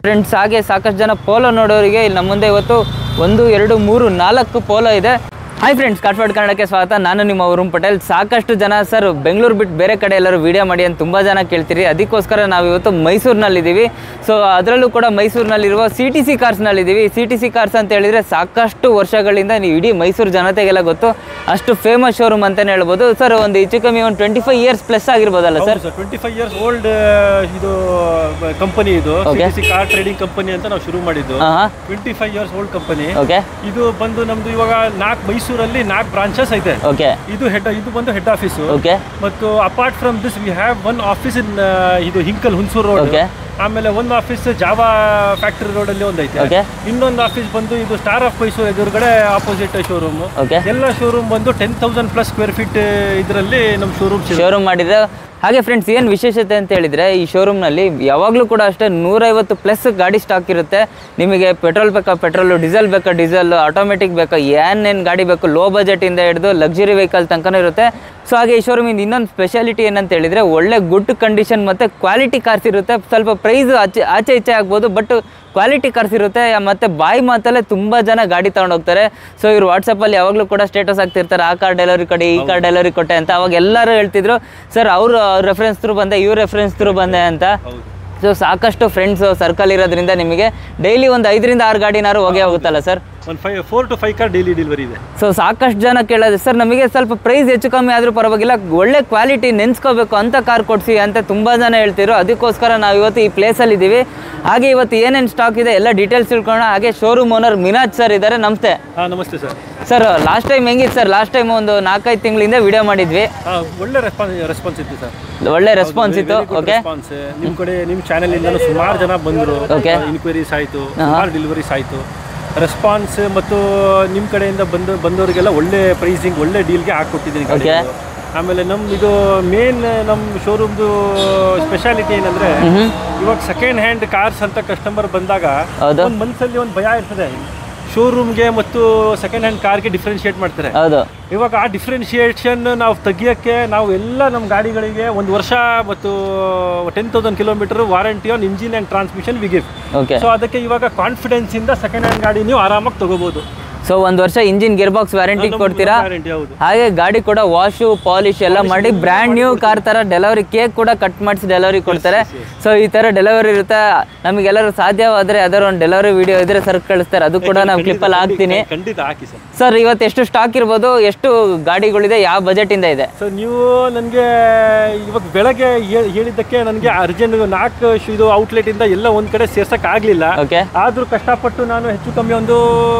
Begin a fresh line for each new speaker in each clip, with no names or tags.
Friends ಹಾಗೆ ಸಾಕಷ್ಟು ಜನ ಪೋಲೋ ನೋಡೋರಿಗೆ ಇಲ್ಲಿ ನಮ್ಮ ಮುಂದೆ ಇವತ್ತು ಒಂದು ಎರಡು ಮೂರು ನಾಲ್ಕು ಪೋಲೋ ಇದೆ ಹಾಯ್ ಫ್ರೆಂಡ್ಸ್ ಕಾಟ್ಪಾಡ್ ಕನ್ನಡಕ್ಕೆ ಸ್ವಾಗತ ನಾನು ನಿಮ್ಮ ವರುಣ್ ಪಟೇಲ್ ಸಾಕಷ್ಟು ಜನ ಸರ್ ಬೆಂಗಳೂರು ಬಿಟ್ಟು ಬೇರೆ ಕಡೆ ಎಲ್ಲರೂ ವಿಡಿಯೋ ಮಾಡಿ ಅಂತ ತುಂಬ ಜನ ಕೇಳ್ತೀರಿ ಅದಕ್ಕೋಸ್ಕರ ನಾವು ಇವತ್ತು ಮೈಸೂರಿನಲ್ಲಿದ್ದೀವಿ ಸೊ ಅದರಲ್ಲೂ ಕೂಡ ಮೈಸೂರಿನಲ್ಲಿರುವ ಸಿ ಟಿ ಸಿ ಕಾರ್ಸ್ನಲ್ಲಿದ್ದೀವಿ ಸಿ ಟಿ ಸಿ ಕಾರ್ಸ್ ಅಂತ ಹೇಳಿದರೆ ಸಾಕಷ್ಟು ವರ್ಷಗಳಿಂದ ನೀವು ಇಡೀ ಮೈಸೂರು ಜನತೆಗೆಲ್ಲ ಗೊತ್ತು ಅಷ್ಟು ಫೇಮಸ್ ಶೋರೂಮ್ ಅಂತಲೇ ಹೇಳ್ಬೋದು ಸರ್ ಒಂದು ಹೆಚ್ಚು ಕಮ್ಮಿ ಒಂದು ಟ್ವೆಂಟಿ ಫೈವ್ ಇಯರ್ಸ್ ಪ್ಲಸ್ ಆಗಿರ್ಬೋದಲ್ಲ sir
sir twenty five years old ಇದು ಕಂಪನಿ ಇದು
Okay.
C car trading company ಅಂತ ನಾವು ಶುರು ಮಾಡಿದ್ದು
ಹಾಂ ಹಾಂ
twenty five years old company
okay
ಇದು ಬಂದು ನಮ್ದು ಇವಾಗ ನಾಲ್ಕು ಮೈಸೂರಲ್ಲಿ ನಾಲ್ಕು ಬ್ರಾಂಚಸ್ ಐತೆ
ಓಕೆ
ಇದು ಹೆಡ್ ಇದು ಬಂದು ಹೆಡ್ ಆಫೀಸು
ಓಕೆ
ಮತ್ತು apart from this we have one office in ಇದು ಹಿಂಕಲ್ ಹುಣಸೂರು ರೋಡ್
Okay.
ಆಮೇಲೆ ಒಂದು ಆಫೀಸ್ ಜಾವಾ ಫ್ಯಾಕ್ಟರಿ ರೋಡ್ ಅಲ್ಲಿ ಒಂದು ಐತೆ
Okay.
ಇನ್ನೊಂದು ಆಫೀಸ್ ಬಂದು ಇದು ಸ್ಟಾರ್ ಆಫ್ ಮೈಸೂರು ಎದುರುಗಡೆ ಆಪೋಸಿಟ್ ಶೋರೂಮ್
ಓಕೆ
ಎಲ್ಲ ಶೋರೂಮ್ ಬಂದು ten thousand plus square feet ಇದರಲ್ಲಿ ನಮ್ಮ ಶೋರೂಮ್
ಶೋರೂಮ್ ಮಾಡಿದ್ರೆ ಹಾಗೆ ಫ್ರೆಂಡ್ಸ್ ಏನು ವಿಶೇಷತೆ ಅಂತ ಹೇಳಿದರೆ ಈ ಶೋರೂಮ್ನಲ್ಲಿ ಯಾವಾಗಲೂ ಕೂಡ ಅಷ್ಟೇ ನೂರೈವತ್ತು ಪ್ಲಸ್ ಗಾಡಿ ಸ್ಟಾಕ್ ಇರುತ್ತೆ ನಿಮಗೆ ಪೆಟ್ರೋಲ್ ಬೇಕಾ ಪೆಟ್ರೋಲು ಡೀಸೆಲ್ ಬೇಕಾ ಡೀಸೆಲ್ ಆಟೋಮೆಟಿಕ್ ಬೇಕಾ ಏನೇನು ಗಾಡಿ ಬೇಕು ಲೋ ಬಜೆಟಿಂದ ಹಿಡಿದು ಲಕ್ಸುರಿ ವೆಹಿಕಲ್ ತನಕನೂ ಇರುತ್ತೆ ಸೊ ಹಾಗೆ ಈ ಶೋರೂಮಿಂದ ಇನ್ನೊಂದು ಸ್ಪೆಷಾಲಿಟಿ ಏನಂತ ಹೇಳಿದರೆ ಒಳ್ಳೆ ಗುಡ್ ಕಂಡೀಷನ್ ಮತ್ತು ಕ್ವಾಲಿಟಿ ಕಾರ್ಸ್ ಇರುತ್ತೆ ಸ್ವಲ್ಪ ಪ್ರೈಸ್ ಆಚೆ ಆಚೆ ಈಚೆ ಆಗ್ಬೋದು ಬಟ್ ಕ್ವಾಲಿಟಿ ಕಾರ್ಸ್ ಇರುತ್ತೆ ಮತ್ತು ಬಾಯಿ ಮಾತಲ್ಲೇ ತುಂಬ ಜನ ಗಾಡಿ ತಗೊಂಡು ಹೋಗ್ತಾರೆ ಸೊ ಇವ್ರು ವಾಟ್ಸಪ್ಪಲ್ಲಿ ಯಾವಾಗಲೂ ಕೂಡ ಸ್ಟೇಟಸ್ ಆಗ್ತಿರ್ತಾರೆ ಆ ಕಾರ್ ಡೆಲಿವರಿ ಕೊಡಿ ಈ ಕಾರ್ ಡೆಲಿವರಿ ಕೊಟ್ಟೆ ಅಂತ ಅವಾಗ ಎಲ್ಲರೂ ಹೇಳ್ತಿದ್ರು ಸರ್ ಅವರು ರೆಫರೆನ್ಸ್ ಥ್ರೂ ಬಂದೆ ಇವ್ರ ರೆಫರೆನ್ಸ್ ಥ್ರೂ ಬಂದೆ ಅಂತ
ಹೌದು
ಸೊ ಸಾಕಷ್ಟು ಫ್ರೆಂಡ್ಸ್ ಸರ್ಕಲ್ ಇರೋದ್ರಿಂದ ನಿಮಗೆ ಡೈಲಿ ಒಂದು ಐದರಿಂದ ಆರು ಗಾಡಿನಾರು ಹೋಗೇ ಹೋಗುತ್ತಲ್ಲ ಸರ್
ಒಂದು five four to five car daily delivery ಇದೆ
ಸೊ ಸಾಕಷ್ಟು ಜನ ಕೇಳೋದು ಸರ್ ನಮಗೆ ಸ್ವಲ್ಪ ಪ್ರೈಸ್ ಹೆಚ್ಚು ಕಮ್ಮಿ ಆದರೂ ಪರವಾಗಿಲ್ಲ ಒಳ್ಳೆ ಕ್ವಾಲಿಟಿ ನೆನ್ಸ್ಕೋಬೇಕು ಅಂತ ಕಾರ್ ಕೊಡಿಸಿ ಅಂತ ತುಂಬ ಜನ ಹೇಳ್ತಿದ್ರು ಅದಕ್ಕೋಸ್ಕರ ನಾವು ಇವತ್ತು ಈ ಪ್ಲೇಸಲ್ಲಿ ಇದ್ದೀವಿ ಹಾಗೆ ಇವತ್ತು ಏನೇನು ಸ್ಟಾಕ್ ಇದೆ ಎಲ್ಲ ಡೀಟೇಲ್ಸ್ ತಿಳ್ಕೊಳ್ಳೋಣ ಹಾಗೆ ಶೋರೂಮ್ ಓನರ್ ಮಿನಾಜ್ ಸರ್ ಇದ್ದಾರೆ ನಮಸ್ತೆ
ಹಾಂ ನಮಸ್ತೆ ಸರ್
ಸರ್ ಲಾಸ್ಟ್ ಟೈಮ್ ಹೆಂಗಿತ್ತು ಸರ್ ಲಾಸ್ಟ್ ಟೈಮ್ ಒಂದು ನಾಲ್ಕೈದು ತಿಂಗಳಿಂದ ವಿಡಿಯೋ ಮಾಡಿದ್ವಿ
ಹಾಂ ಒಳ್ಳೆ ರೆಸ್ಪಾನ್ಸ್ ರೆಸ್ಪಾನ್ಸ್ ಇತ್ತು ಸರ್
ಒಳ್ಳೆ ರೆಸ್ಪಾನ್ಸ್ ಇತ್ತು ಓಕೆ
ರೆಸ್ಪಾನ್ಸ್ ನಿಮ್ಮ ಕಡೆ ನಿಮ್ಮ ಚಾನೆಲ್ ಇಂದಲೂ ಸುಮಾರು ಜನ ಬಂದರು
Okay.
ಇನ್ಕ್ವೈರೀಸ್ ಆಯಿತು ಸುಮಾರು ಡೆಲಿವರೀಸ್ ಆಯಿತು ರೆಸ್ಪಾನ್ಸ್ ಮತ್ತು ನಿಮ್ಮ ಕಡೆಯಿಂದ ಬಂದು ಬಂದವರಿಗೆಲ್ಲ ಒಳ್ಳೆ ಪ್ರೈಸಿಂಗ್ ಒಳ್ಳೆ ಡೀಲ್ಗೆ ಹಾಕ್ಕೊಟ್ಟಿದ್ದೀನಿ
Okay.
ಗಾಡಿಗಳು. ಆಮೇಲೆ ನಮ್ಮ ಇದು ಮೇನ್ ನಮ್ಮ ಶೋರೂಮ್ದು ಸ್ಪೆಷಾಲಿಟಿ ಏನಂದ್ರೆ ಇವಾಗ ಸೆಕೆಂಡ್ ಹ್ಯಾಂಡ್ ಕಾರ್ಸ್ ಅಂತ ಕಸ್ಟಮರ್ ಬಂದಾಗ
ಹೌದು.
ಒಂದು ಮನಸ್ಸಲ್ಲಿ ಒಂದು ಭಯ ಇರ್ತದೆ ಶೋರೂಮ್ಗೆ ಮತ್ತು ಸೆಕೆಂಡ್ ಹ್ಯಾಂಡ್ ಕಾರ್ಗೆ ಡಿಫ್ರೆನ್ಶಿಯೇಟ್ ಮಾಡ್ತಾರೆ
ಹೌದು
ಇವಾಗ ಆ ಡಿಫ್ರೆನ್ಶಿಯೇಷನ್ ನಾವು ತೆಗಿಯೋಕ್ಕೆ ನಾವು ಎಲ್ಲ ನಮ್ಮ ಗಾಡಿಗಳಿಗೆ ಒಂದು ವರ್ಷ ಮತ್ತು ten thousand kilometre warranty on engine and transmission we gift
okay
so ಅದಕ್ಕೆ ಇವಾಗ ಕಾನ್ಫಿಡೆನ್ಸ್ ಇಂದ ಸೆಕೆಂಡ್ ಹ್ಯಾಂಡ್ ಗಾಡಿ ನೀವು ಆರಾಮಾಗಿ ತಗೋಬಹುದು
ಸೊ ಒಂದು ವರ್ಷ ಇಂಜಿನ್ ಗೇರ್ ಬಾಕ್ಸ್ ವ್ಯಾರಂಟಿ ಕೊಡ್ತೀರಾ
ಗ್ಯಾರಂಟಿ ಹೌದು
ಹಾಗೆ ಗಾಡಿ ಕೂಡ ವಾಶು ಪಾಲಿಶ್ ಎಲ್ಲ ಮಾಡಿ ಬ್ರ್ಯಾಂಡ್ ನ್ಯೂ ಕಾರ್ ತರ ಡೆಲಿವರಿ ಕೇಕ್ ಕೂಡ ಕಟ್ ಮಾಡಿಸಿ ಡೆಲಿವರಿ ಕೊಡ್ತಾರೆ ಸೊ ಈ ತರ ಡೆಲಿವರಿ ಇರುತ್ತೆ ನಮಗೆಲ್ಲರೂ ಸಾಧ್ಯವಾದ್ರೆ ಯಾವ್ದಾದ್ರು ಒಂದು ಡೆಲಿವರಿ ವಿಡಿಯೋ ಇದ್ರೆ ಸರ್ ಕಳಿಸ್ತಾರೆ ಅದು ಕೂಡ ನಾವು ಕ್ಲಿಪ್ಪಲ್ಲಿ ಹಾಕ್ತೀನಿ
ಖಂಡಿತ ಹಾಕಿ ಸರ್
ಸರ್ ಇವತ್ತು ಎಷ್ಟು ಸ್ಟಾಕ್ ಇರ್ಬೋದು ಎಷ್ಟು ಗಾಡಿಗಳಿದೆ ಯಾವ ಬಜೆಟ್ ಇಂದ ಇದೆ
ಸೊ ನೀವು ನನಗೆ ಇವಾಗ ಬೆಳಗ್ಗೆ ಹೇ- ಹೇಳಿದ್ದಕ್ಕೆ ನನಗೆ ಅರ್ಜೆಂಟ್ ನಾಲ್ಕು ಶ್- ಇದು ಔಟ್ಲೆಟ್ ಇಂದ ಎಲ್ಲ ಒಂದ್ ಕಡೆ ಸೇರ್ಸಕ್ ಆಗ್ಲಿಲ್ಲ
ಓಕೆ
ಆದ್ರೂ ಕಷ್ಟಪಟ್ಟು ನಾನು ಹೆಚ್ಚು ಕಮ್ಮಿ ಒಂದು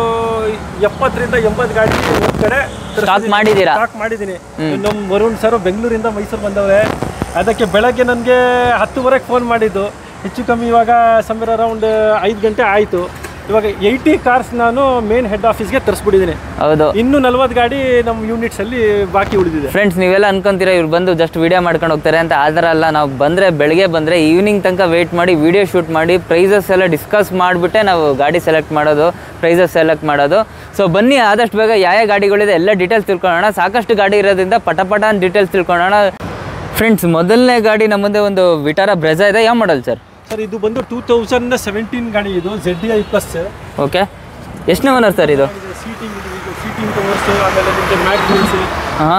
ಎಪ್ಪತ್ತರಿಂದ ಎಂಬತ್ತು ಗಾಡಿ ಒಂದ್ ಕಡೆ
ಸ್ಟಾಕ್ ಮಾಡಿದ್ದೀರಾ
ಸ್ಟಾಕ್ ಮಾಡಿದ್ದೀನಿ ನಮ್ಮ ವರುಣ್ ಸರ್ ಬೆಂಗಳೂರಿಂದ ಮೈಸೂರು ಬಂದವ್ರೆ ಅದಕ್ಕೆ ಬೆಳಗ್ಗೆ ನನಗೆ ಹತ್ತುವರೆಗೆ ಫೋನ್ ಮಾಡಿದ್ದು ಹೆಚ್ಚು ಕಮ್ಮಿ ಇವಾಗ ಸಮೀರ್ ಅರೌಂಡ್ ಐದು ಗಂಟೆ ಆಯಿತು ಇವಾಗ ಏಯ್ಟಿ ಕಾರ್ಸ್ ನಾನು ಮೇನ್ ಹೆಡ್ ಆಫೀಸ್ಗೆ ತರಿಸ್ಬಿಟ್ಟಿದ್ದೀನಿ
ಹೌದು
ಇನ್ನು ನಲ್ವತ್ತು ಗಾಡಿ ನಮ್ಮ ಯೂನಿಟ್ಸ್ ಅಲ್ಲಿ ಬಾಕಿ ಉಳಿದಿದೆ
ಫ್ರೆಂಡ್ಸ್ ನೀವೆಲ್ಲ ಅನ್ಕೊಂತೀರಾ ಇವ್ರು ಬಂದು ಜಸ್ಟ್ ವಿಡಿಯೋ ಮಾಡ್ಕೊಂಡು ಹೋಗ್ತಾರೆ ಅಂತ ಆ ಥರ ಅಲ್ಲ ನಾವು ಬಂದರೆ ಬೆಳಗ್ಗೆ ಬಂದರೆ ಈವ್ನಿಂಗ್ ತನಕ ವೆಯ್ಟ್ ಮಾಡಿ ವಿಡಿಯೋ ಶೂಟ್ ಮಾಡಿ ಪ್ರೈಸಸ್ ಎಲ್ಲ ಡಿಸ್ಕಸ್ ಮಾಡಿಬಿಟ್ಟೆ ನಾವು ಗಾಡಿ ಸೆಲೆಕ್ಟ್ ಮಾಡೋದು ಪ್ರೈಸಸ್ ಸೆಲೆಕ್ಟ್ ಮಾಡೋದು ಸೊ ಬನ್ನಿ ಆದಷ್ಟು ಬೇಗ ಯಾವ ಯಾವ ಗಾಡಿಗಳಿದೆ ಎಲ್ಲ ಡೀಟೇಲ್ಸ್ ತಿಳ್ಕೊಳ್ಳೋಣ ಸಾಕಷ್ಟು ಗಾಡಿ ಇರೋದ್ರಿಂದ ಪಟ ಪಟ ಅಂತ ಡೀಟೇಲ್ಸ್ ತಿಳ್ಕೊಳ್ಳೋಣ ಫ್ರೆಂಡ್ಸ್ ಮೊದಲನೇ ಗಾಡಿ ನಮ್ಮ ಮುಂದೆ ಒಂದು ವಿಟಾರ ಬ್ರೆಜಾ ಇದೆ ಯಾವ ಮಾಡಲ್ ಸರ್
ಸರ್ ಇದು ಬಂದು ಟೂ ತೌಸಂಡ್ ಸೆವೆಂಟೀನ್ ಗಾಡಿ ಇದು ಜೆಡ್ ಐ ಪ್ಲಸ್
ಓಕೆ ಎಷ್ಟನೇ ಓನರ್ ಸರ್ ಇದು
ಸೀಟಿಂಗ್ ಸೀಟಿಂಗ್ ಕವರ್ಸ್ ಆಮೇಲೆ ನಿಮಗೆ ಮ್ಯಾಟ್ ವೀಲ್ಸ್
ಹಾಂ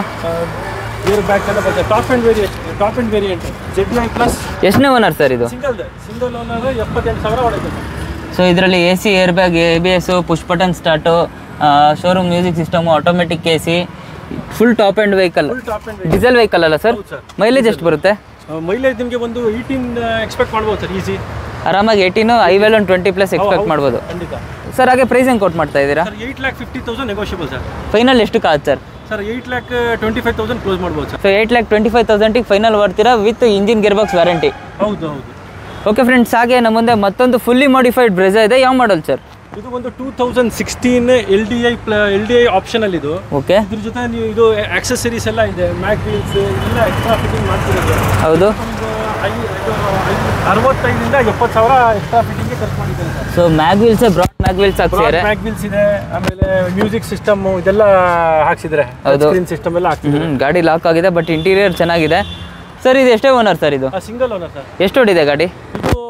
ಏರ್ ಬ್ಯಾಗ್ ಎಲ್ಲ ಬರ್ತದೆ top end variant top end variant Z I plus
ಎಷ್ಟನೇ ಓನರ್ ಸರ್ ಇದು
ಸಿಂಗಲ್ ಸಿಂಗಲ್ ಓನರ್ ಎಪ್ಪತ್ತೆಂಟು ಸಾವಿರ ಹೊಡೆಯುತ್ತೆ
ಸೊ ಇದರಲ್ಲಿ A C air bag A B S push button start showroom music system automatic A C full top end vehicle
full top end
diesel vehicle ಅಲ್ಲ sir
ಹೌದು sir
mileage ಎಷ್ಟು ಬರುತ್ತೆ
mileage ನಿಮಗೆ ಒಂದು ಏಯ್ಟೀನ್ ಎಕ್ಸ್ಪೆಕ್ಟ್ ಮಾಡ್ಬೋದು sir easy
ಆರಾಮಾಗಿ eighteen ಐವೆಲ್ ಒಂದು ಟ್ವೆಂಟಿ ಪ್ಲಸ್ ಎಕ್ಸ್ಪೆಕ್ಟ್ ಮಾಡ್ಬೋದು
ಖಂಡಿತ
ಸರ್ ಹಾಗೆ ಪ್ರೈಸ್ ಹೆಂಗೆ ಕೊಟ್ಟು ಮಾಡ್ತಾ ಇದ್ದೀರಾ
sir eight lakh fifty thousand negotiable sir
final ಎಷ್ಟು ಕಾದ್ sir
sir eight lakh twenty five thousand close ಮಾಡ್ಬೋದು sir
so eight lakh twenty five ತೌಸಂಡಿಗೆ ಫೈನಲ್ ಬರ್ತೀರಾ with engine gearbox warranty
ಹೌದು ಹೌದು
ಓಕೆ ಫ್ರೆಂಡ್ಸ್ ಹಾಗೆ ನಮ್ಮ ಮುಂದೆ ಮತ್ತೊಂದು ಫುಲ್ಲಿ ಮಾಡಿಫೈಡ್ ಬ್ರೆಜಾ ಇದೆ ಯಾವ ಮಾಡಲ್ ಸರ್
ಇದು ಒಂದು two thousand sixteen L D I ಪ್ಲ ಎಲ್ ಡಿ ಐ ಆಪ್ಷನಲ್ ಇದು
ಓಕೆ
ಇದ್ರ ಜೊತೆ ನೀವು ಇದು ಆಕ್ಸೆಸರೀಸ್ ಎಲ್ಲ ಇದೆ ಮ್ಯಾಕ್ ವೀಲ್ಸ್ ಎಲ್ಲ ಎಕ್ಸ್ಟ್ರಾ ಫಿಟ್ಟಿಂಗ್ ಮಾಡ್ತಿರೋದು
ಹೌದು
ಒಂದು ಐ ಇದು ಐ- ಅರವತ್ತೈದರಿಂದ ಎಪ್ಪತ್ತು ಸಾವಿರ ಎಕ್ಸ್ಟ್ರಾ ಫಿಟ್ಟಿಂಗ್ಗೆ ಖರ್ಚು ಮಾಡಿದ್ದಾರೆ sir
so mag wheels broad mag wheels ಹಾಕ್ಸಿದ್ದಾರೆ
ಮ್ಯಾಕ್ ವೀಲ್ಸ್ ಇದೆ ಆಮೇಲೆ ಮ್ಯೂಸಿಕ್ ಸಿಸ್ಟಮ್ ಇದೆಲ್ಲ ಹಾಕ್ಸಿದ್ರೆ
ಹೌದು.
ಸ್ಕ್ರೀನ್ ಸಿಸ್ಟಮ್ ಎಲ್ಲ ಹಾಕ್ಸಿದ್ರೆ
ಹ್ಮ್, ಗಾಡಿ ಲಾಕ್ ಆಗಿದೆ ಬಟ್ ಇಂಟೀರಿಯರ್ ಚೆನ್ನಾಗಿದೆ ಸರ್ ಇದು ಎಷ್ಟೇ ಓನರ್ ಸರ್ ಇದು
ಸಿಂಗಲ್ ಓನರ್ ಸರ್
ಎಷ್ಟು ಓಡಿದೆ ಗಾಡಿ
ಇದು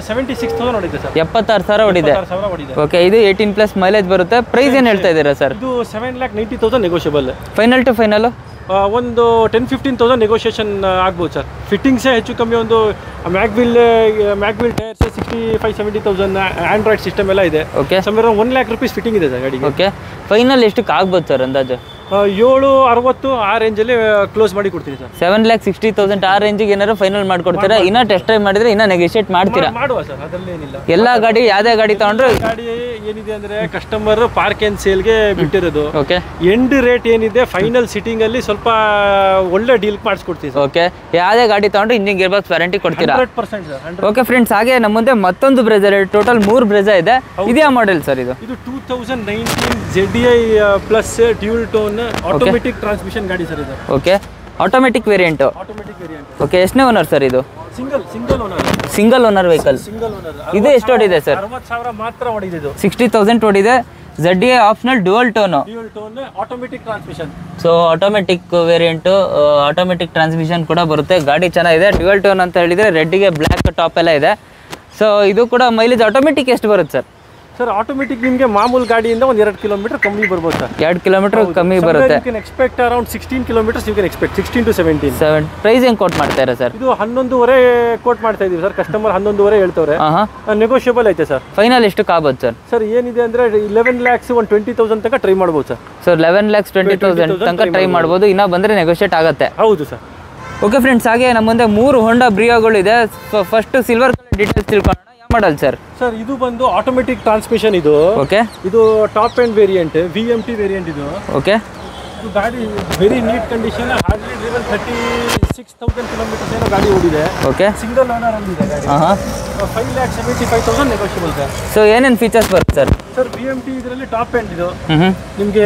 ಸೆವೆಂಟಿ ಸಿಕ್ಸ್ ತೌಸಂಡ್ ಹೊಡಿದೆ ಸರ್
ಎಪ್ಪತ್ತಾರು ಸಾವಿರ ಹೊಡಿದೆ
ಆರು ಸಾವಿರ ಹೊಡಿದೆ
ಓಕೆ ಇದು ಏಯ್ಟೀನ್ ಪ್ಲಸ್ ಮೈಲೇಜ್ ಬರುತ್ತೆ ಪ್ರೈಸ್ ಏನು ಹೇಳ್ತಾ ಇದ್ದೀರಾ ಸರ್
ಇದು seven lakh ninety thousand negotiable
final to final
ಒಂದು ಟೆನ್ ಫಿಫ್ಟೀನ್ ತೌಸಂಡ್ ನೆಗೋಷಿಯೇಷನ್ ಆಗ್ಬೋದು ಸರ್ ಫಿಟ್ಟಿಂಗ್ಸೇ ಹೆಚ್ಚು ಕಮ್ಮಿ ಒಂದು mag wheel mag wheel tyres sixty five seventy thousand Android system ಎಲ್ಲ ಇದೆ
ಓಕೆ
ಸಮೀರ ಒನ್ ಲ್ಯಾಕ್ ರುಪೀಸ್ ಫಿಟ್ಟಿಂಗ್ ಇದೆ ಸರ್ ಗಾಡಿಗೆ
ಓಕೆ ಫೈನಲ್ ಎಷ್ಟಕ್ಕೆ ಆಗ್ಬೋದು ಸರ್ ಅಂದಾಜು
ಆ, ಏಳು ಅರವತ್ತು ಆ ರೇಂಜಲ್ಲಿ ಕ್ಲೋಸ್ ಮಾಡಿ ಕೊಡ್ತೀನಿ sir
seven lakh sixty thousand ಆ ರೇಂಜಿಗೆ ಏನಾದ್ರು ಫೈನಲ್ ಮಾಡ್ಕೊಡ್ತೀರಾ ಇನ್ನೂ ಟೆಸ್ಟ್ ಡ್ರೈವ್ ಮಾಡಿದ್ರೆ ಇನ್ನೂ ನೆಗೋಷಿಯೇಟ್ ಮಾಡ್ತೀರಾ
ಮಾಡುವ ಸರ್ ಅದರಲ್ಲಿ ಏನಿಲ್ಲ
ಎಲ್ಲ ಗಾಡಿ ಯಾವುದೇ ಗಾಡಿ ತಗೊಂಡ್ರು
ಗಾಡಿ ಏನಿದೆ ಅಂದ್ರೆ ಕಸ್ಟಮರ್ ಪಾರ್ಕ್ ಅಂಡ್ ಸೇಲ್ಗೆ ಬಿಟ್ಟಿರೋದು
ಓಕೆ
ಎಂಡ್ ರೇಟ್ ಏನಿದೆ ಫೈನಲ್ ಸಿಟ್ಟಿಂಗ್ ಅಲ್ಲಿ ಸ್ವಲ್ಪ ಒಳ್ಳೆ ಡೀಲ್ ಮಾಡಿಸ್ಕೊಡ್ತೀವಿ ಸರ್
ಓಕೆ ಯಾವುದೇ ಗಾಡಿ ತಗೊಂಡ್ರು ಇಂಜಿನ್ ಗೇರ್ ಬಾಕ್ಸ್ ವ್ಯಾರಂಟಿ ಕೊಡ್ತೀರಾ
hundred percent sir hundred
okay friends ಹಾಗೆ ನಮ್ಮ ಮುಂದೆ ಮತ್ತೊಂದು ಬ್ರೆಜರ್ ಟೋಟಲ್ ಮೂರು ಬ್ರೆಜಾ ಇದೆ ಇದೇ ಮಾಡೆಲ್ ಸರ್ ಇದು
ಇದು two thousand nineteen Z I plus dual tone automatic transmission ಗಾಡಿ ಸರ್ ಇದು
okay automatic variant
automatic variant
okay ಎಷ್ಟನೇ ಓನರ್ ಸರ್ ಇದು
single single owner
single owner vehicle
single owner
ಇದು ಎಷ್ಟು ಹೊಡಿದೆ ಸರ್
ಅರವತ್ತು ಸಾವಿರ ಮಾತ್ರ ಹೊಡಿದೆ ಇದು
ಸಿಕ್ಸ್ಟಿ ತೌಸಂಡ್ ಹೊಡಿದೆ Z A optional dual tone
dual tone automatic transmission
so automatic variant automatic transmission ಕೂಡ ಬರುತ್ತೆ ಗಾಡಿ ಚೆನ್ನಾಗಿದೆ ಡ್ಯುವಲ್ ಟೋನ್ ಅಂತ ಹೇಳಿದರೆ ರೆಡ್ಡಿಗೆ ಬ್ಲ್ಯಾಕ್ ಟಾಪ್ ಎಲ್ಲ ಇದೆ ಸೊ ಇದು ಕೂಡ ಮೈಲೇಜ್ ಆಟೋಮೆಟಿಕ್ ಎಷ್ಟು ಬರುತ್ತೆ ಸರ್
ಸರ್ ಆಟೋಮೆಟಿಕ್ ನಿಮಗೆ ಮಾಮೂಲು ಗಾಡಿಯಿಂದ ಒಂದು ಎರಡು ಕಿಲೋಮೀಟರ್ ಕಮ್ಮಿ ಬರ್ಬೋದು ಸರ್
ಎರಡು ಕಿಲೋಮೀಟರ್ ಕಮ್ಮಿ ಬರುತ್ತೆ
you can expect around sixteen kilometres you can expect sixteen to seventeen
seven price ಹೆಂಗೆ ಕೋಟ್ ಮಾಡ್ತಾರಾ ಸರ್
ಇದು ಹನ್ನೊಂದುವರೆ ಕೋಟ್ ಮಾಡ್ತಾ ಇದೀವಿ ಸರ್ ಕಸ್ಟಮರ್ ಹನ್ನೊಂದುವರೆ ಹೇಳ್ತವ್ರೆ
ಹಾಂ ಹಾಂ
ನೆಗೋಷಿಯಬಲ್ ಐತೆ ಸರ್
ಫೈನಲ್ ಎಷ್ಟಕ್ಕೆ ಆಗ್ಬೋದು ಸರ್
ಸರ್ ಏನಿದೆ ಅಂದ್ರೆ ಇಲೆವೆನ್ ಲ್ಯಾಕ್ಸ್ ಒಂದು ಟ್ವೆಂಟಿ ತೌಸಂಡ್ ತನಕ ಟ್ರೈ ಮಾಡ್ಬೋದು sir
so eleven lakhs twenty thousand ತನಕ ಟ್ರೈ ಮಾಡ್ಬೋದು ಇನ್ನೂ ಬಂದರೆ ನೆಗೋಷಿಯೇಟ್ ಆಗುತ್ತೆ
ಹೌದು ಸರ್
ಓಕೆ ಫ್ರೆಂಡ್ಸ್ ಹಾಗೆ ನಮ್ಮ ಮುಂದೆ ಮೂರು ಹೊಂಡಾ ಬ್ರಿಯೋಗಳಿದೆ ಫಸ್ಟ್ ಸಿಲ್ವರ್ ಕಲರ್ ಡೀಟೇಲ್ಸ್ ತಿಳ್ಕೊಳ್ಳೋಣ ಯಾವ ಮಾಡಲ್ ಸರ್
ಸರ್ ಇದು ಬಂದು ಆಟೋಮೆಟಿಕ್ ಟ್ರಾನ್ಸ್ಮಿಷನ್ ಇದು
ಓಕೆ
ಇದು top end variant V M T variant ಇದು
ಓಕೆ
ಇದು ಗಾಡಿ very neat condition hardly driven thirty six thousand kilometres ಏನೋ ಗಾಡಿ ಓಡಿದೆ
ಓಕೆ
ಸಿಂಗಲ್ ಓನರ್ ಅಂದಿದೆ ಗಾಡಿ
ಹಾಂ ಹಾಂ
five lakh seventy five thousand negotiable sir
so ಏನೇನು ಫೀಚರ್ಸ್ ಬರುತ್ತೆ sir
sir V M T ಇದರಲ್ಲಿ ಟಾಪ್ ಎಂಡ್ ಇದು
ಹ್ಞೂ ಹ್ಞೂ
ನಿಮಗೆ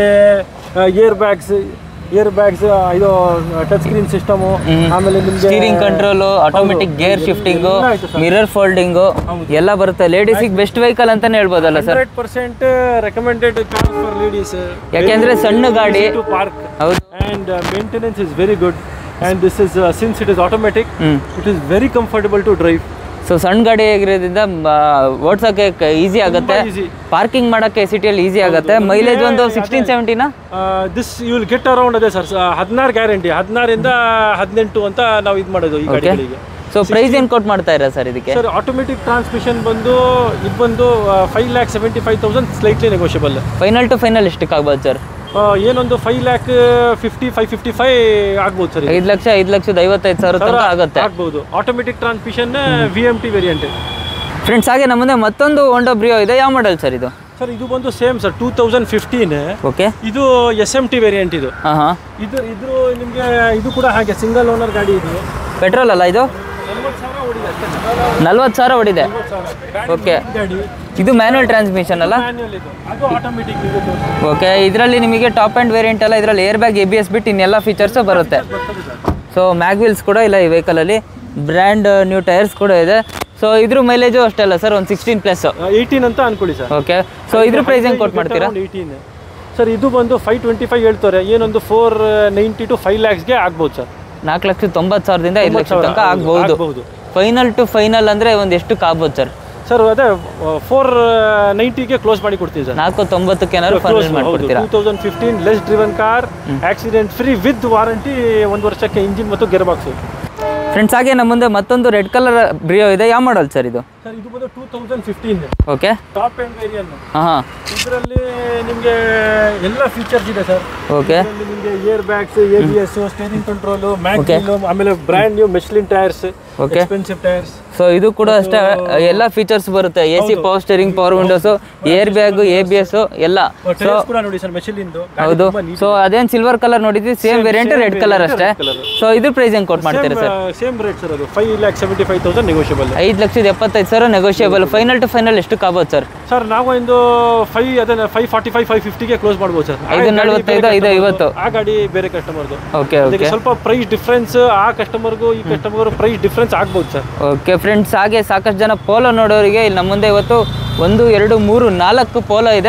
ಏರ್ ಬ್ಯಾಗ್ಸ್ ಏರ್ ಬ್ಯಾಗ್ಸ್ ಇದು ಟಚ್ ಸ್ಕ್ರೀನ್ ಸಿಸ್ಟಮು ಆಮೇಲೆ ನಿಮಗೆ
steering control automatic gear shifting
ಎಲ್ಲ ಆಯ್ತು ಸರ್
ಮಿರರ್ ಫೋಲ್ಡಿಂಗು ಎಲ್ಲ ಬರುತ್ತೆ ಲೇಡೀಸಿಗೆ ಬೆಸ್ಟ್ ವೆಹಿಕಲ್ ಅಂತಾನೆ ಹೇಳ್ಬೋದಲ್ಲ sir
hundred percent recommended car for ladies
ಯಾಕೆಂದ್ರೆ ಸಣ್ಣ ಗಾಡಿ
ಟು ಪಾರ್ಕ್
ಹೌದು
and uh, maintenance is very good and this is uh, since it is automatic
ಹ್ಞೂ
it is very comfortable to drive
so ಸಣ್ಣ ಗಾಡಿ ಆಗಿರೋದ್ರಿಂದ ಓಡ್ಸೋಕ್ಕೆ ಈಸಿ ಆಗುತ್ತೆ
easy.
ಪಾರ್ಕಿಂಗ್ ಮಾಡೋಕ್ಕೆ ಸಿಟಿಯಲ್ಲಿ ಈಸಿ ಆಗುತ್ತೆ ಮೈಲೇಜ್ ಒಂದು ಸಿಕ್ಸ್ಟೀನ್ ಸೆವೆಂಟಿನಾ
uh, this you will get around ಅದೇ ಸರ್ ಹದಿನಾರು ಗ್ಯಾರಂಟಿ ಹದಿನಾರಿಂದ ಹದಿನೆಂಟು ಅಂತ ನಾವು ಇದು ಮಾಡೋದು ಈ ಗಾಡಿಗಳಿಗೆ
ಸೊ ಪ್ರೈಸ್ ಏನು ಕೊಟ್ ಮಾಡ್ತಾ ಇರ ಸರ್ ಇದಕ್ಕೆ
ಸರ್ ಆಟೋಮೆಟಿಕ್ ಟ್ರಾನ್ಸ್ಮಿಷನ್ ಬಂದು ಇದು ಬಂದು five lakh seventy five thousand slightly negotiable
final to final ಎಷ್ಟಕ್ಕೆ ಆಗ್ಬೋದು ಸರ್
ಏನೊಂದು five lakh fifty five fifty five ಆಗ್ಬೋದು ಸರ್
ಐದು ಲಕ್ಷ ಐದು ಲಕ್ಷದ ಐವತ್ತೈದು ಸಾವಿರ ತನಕ ಆಗುತ್ತೆ
ಆಗ್ಬೋದು automatic transmission V M T variant
friends ಹಾಗೆ ನಮ್ಮ ಮುಂದೆ ಮತ್ತೊಂದು ಹೋಂಡಾ ಬ್ರಿಯೋ ಇದೆ ಯಾವ ಮಾಡಲ್ ಸರ್ ಇದು
ಸರ್ ಇದು ಬಂದು same sir two thousand fifteen
okay
ಇದು ಎಸ್ ಎಮ್ ಟಿ ವೇರಿಯಂಟ್ ಇದು
ಹಾಂ ಹಾಂ
ಇದು ಇದು ನಿಮಗೆ ಇದು ಕೂಡ ಹಾಗೆ ಸಿಂಗಲ್ ಓನರ್ ಗಾಡಿ ಇದು
ಪೆಟ್ರೋಲ್ ಅಲ್ಲ ಇದು
ನಲ್ವತ್ತು ಸಾವಿರ ಓಡಿದೆ ಅಷ್ಟೇ
ನಲ್ವತ್ತು ಸಾವಿರ ಹೊಡಿದೆ
ನಲ್ವತ್ತು ಸಾವಿರ ಗಾಡಿ
ಓಕೆ
ಗಾಡಿ
ಇದು ಮ್ಯಾನುವಲ್ ಟ್ರಾನ್ಸ್ಮಿಷನ್ ಅಲ್ಲ
ಮ್ಯಾನ್ಯಲ್ ಇದು ಅದು ಆಟೋಮೆಟಿಕ್ ಇದು
ಓಕೆ ಇದರಲ್ಲಿ ನಿಮಗೆ ಟಾಪ್ ಆ್ಯಂಡ್ ವೇರಿಯಂಟ್ ಎಲ್ಲ ಇದರಲ್ಲಿ air bag A B S ಬಿಟ್ಟು ಇನ್ನೆಲ್ಲ ಫೀಚರ್ಸು ಬರುತ್ತೆ
ಬರ್ತದೆ ಸರ್
ಸೊ ಮ್ಯಾಗ್ವಿಲ್ಸ್ ಕೂಡ ಇಲ್ಲ ಈ ವೆಹಿಕಲಲ್ಲಿ ಬ್ರ್ಯಾಂಡ್ ನ್ಯೂ ಟೈರ್ಸ್ ಕೂಡ ಇದೆ ಸೊ ಇದ್ರ ಮೈಲೇಜು ಅಷ್ಟೇ ಅಲ್ಲ ಸರ್ ಒಂದು ಸಿಕ್ಸ್ಟೀನ್ ಪ್ಲಸ್
ಏಯ್ಟೀನ್ ಅಂತ ಅನ್ಕೊಳ್ಳಿ ಸರ್
ಓಕೆ ಸೊ ಇದ್ರ ಪ್ರೈಸ್ ಹೆಂಗೆ ಕೊಟ್ಟು ಮಾಡ್ತೀರಾ
ಏಯ್ಟೀನ್ ಸರ್ ಇದು ಬಂದು ಫೈವ್ ಟ್ವೆಂಟಿ ಫೈವ್ ಹೇಳ್ತಾರೆ ಏನೊಂದು ಫೋರ್ ನೈಂಟಿ ಟು ಫೈವ್ ಲ್ಯಾಕ್ಸ್ಗೆ ಆಗ್ಬೋದು ಸರ್
ನಾಲ್ಕು ಲಕ್ಷ ತೊಂಬತ್ತು ಸಾವಿರದಿಂದ ಐದು ಲಕ್ಷ ತನಕ
ಹೌದು,
ಆಗ್ಬೋದು
ಆಗ್ಬೋದು.
ಫೈನಲ್ ಟು ಫೈನಲ್ ಅಂದರೆ ಒಂದು ಎಷ್ಟಕ್ಕೆ ಆಗ್ಬೋದು ಸರ್
ಸರ್ ಅದೇ ಫೋರ್ ನೈಂಟಿಗೆ ಕ್ಲೋಸ್ ಮಾಡಿ ಕೊಡ್ತೀವಿ ಸರ್
ನಾಲ್ಕು ತೊಂಬತ್ತಕ್ಕೆ ಏನಾದ್ರು ಫೈನಲ್ ಮಾಡ್ಕೊಡ್ತೀರಾ
two thousand fifteen less driven car accident free with warranty ಒಂದು ವರ್ಷಕ್ಕೆ ಇಂಜಿನ್ ಮತ್ತು ಗೇರ್ ಬಾಕ್ಸ್
ಫ್ರೆಂಡ್ಸ್ ಹಾಗೆ ನಮ್ಮ ಮುಂದೆ ಮತ್ತೊಂದು ರೆಡ್ ಕಲರ್ ಬ್ರಿಯೋ ಇದೆ ಯಾವ ಮಾಡಲ್ ಸರ್ ಇದು
ಸರ್ ಇದು ಬಂದು two thousand fifteen
okay
top end variant
ಹಾಂ ಹಾಂ
ಇದರಲ್ಲಿ ನಿಮಗೆ ಎಲ್ಲ ಫೀಚರ್ಸ್ ಇದೆ ಸರ್
ಓಕೆ
ಇದರಲ್ಲಿ ನಿಮಗೆ air bags A B S steering control ಮ್ಯಾಗ್ನಿಲ್ ಆಮೇಲೆ brand new Michelin tyres
Okay.
Expensive tyres
so ಇದು ಕೂಡ ಅಷ್ಟೇ ಎಲ್ಲ ಫೀಚರ್ಸ್ ಬರುತ್ತೆ A C power steering power windows air bag A B S ಎಲ್ಲ
ಟೈರ್ಸ್ ಕೂಡ ನೋಡಿ ಸರ್ ಮೆಷಿಲಿಂದು
ಹೌದು ಸೊ ಅದೇನು ಸಿಲ್ವರ್ ಕಲರ್ ನೋಡಿದ್ವಿ ಸೇಮ್ ವೇರಿಯಂಟ್ ರೆಡ್ ಕಲರ್ ಅಷ್ಟೇ ಸೊ ಇದ್ರ ಪ್ರೈಸ್ ಹೆಂಗೆ ಕೊಟ್ಟು ಮಾಡ್ತೀರಾ ಸರ್
ಸೇಮ್ ರೇಟ್ ಸರ್ ಅದು five lakh seventy five thousand negotiable
ಐದು ಲಕ್ಷದ ಎಪ್ಪತ್ತೈದು ಸಾವಿರ ನೆಗೋಷಿಯಬಲ್ ಫೈನಲ್ ಟು ಫೈನಲ್ ಎಷ್ಟಕ್ಕೆ ಆಗ್ಬೋದು ಸರ್
ಸರ್ ನಾವು ಒಂದು ಫೈವ್ ಅದೇ ಫೈವ್ ಫಾರ್ಟಿ ಫೈವ್ ಫೈವ್ ಫಿಫ್ಟಿಗೆ ಕ್ಲೋಸ್ ಮಾಡ್ಬೋದು ಸರ್
ಐದು ನಲವತ್ತೈದು ಐದು ಐವತ್ತು
ಆ ಗಾಡಿ ಬೇರೆ ಕಸ್ಟಮರ್ದು
ಓಕೆ
ಅದಕ್ಕೆ
ಓಕೆ
ಸ್ವಲ್ಪ ಪ್ರೈಸ್ ಡಿಫ್ರೆನ್ಸ್ ಆ ಕಸ್ಟಮರ್ಗೂ ಈ ಕಸ್ಟಮರ್ ಪ್ರೈಸ್ ಡಿಫ್ರೆನ್ಸ್ ಆಗ್ಬೋದು ಸರ್
ಓಕೆ ಫ್ರೆಂಡ್ಸ್ ಹಾಗೆ ಸಾಕಷ್ಟು ಜನ ಪೋಲೋ ನೋಡೋರಿಗೆ ಇಲ್ಲಿ ನಮ್ಮ ಮುಂದೆ ಇವತ್ತು ಒಂದು ಎರಡು ಮೂರು ನಾಲ್ಕು ಪೋಲೋ ಇದೆ ಸೊ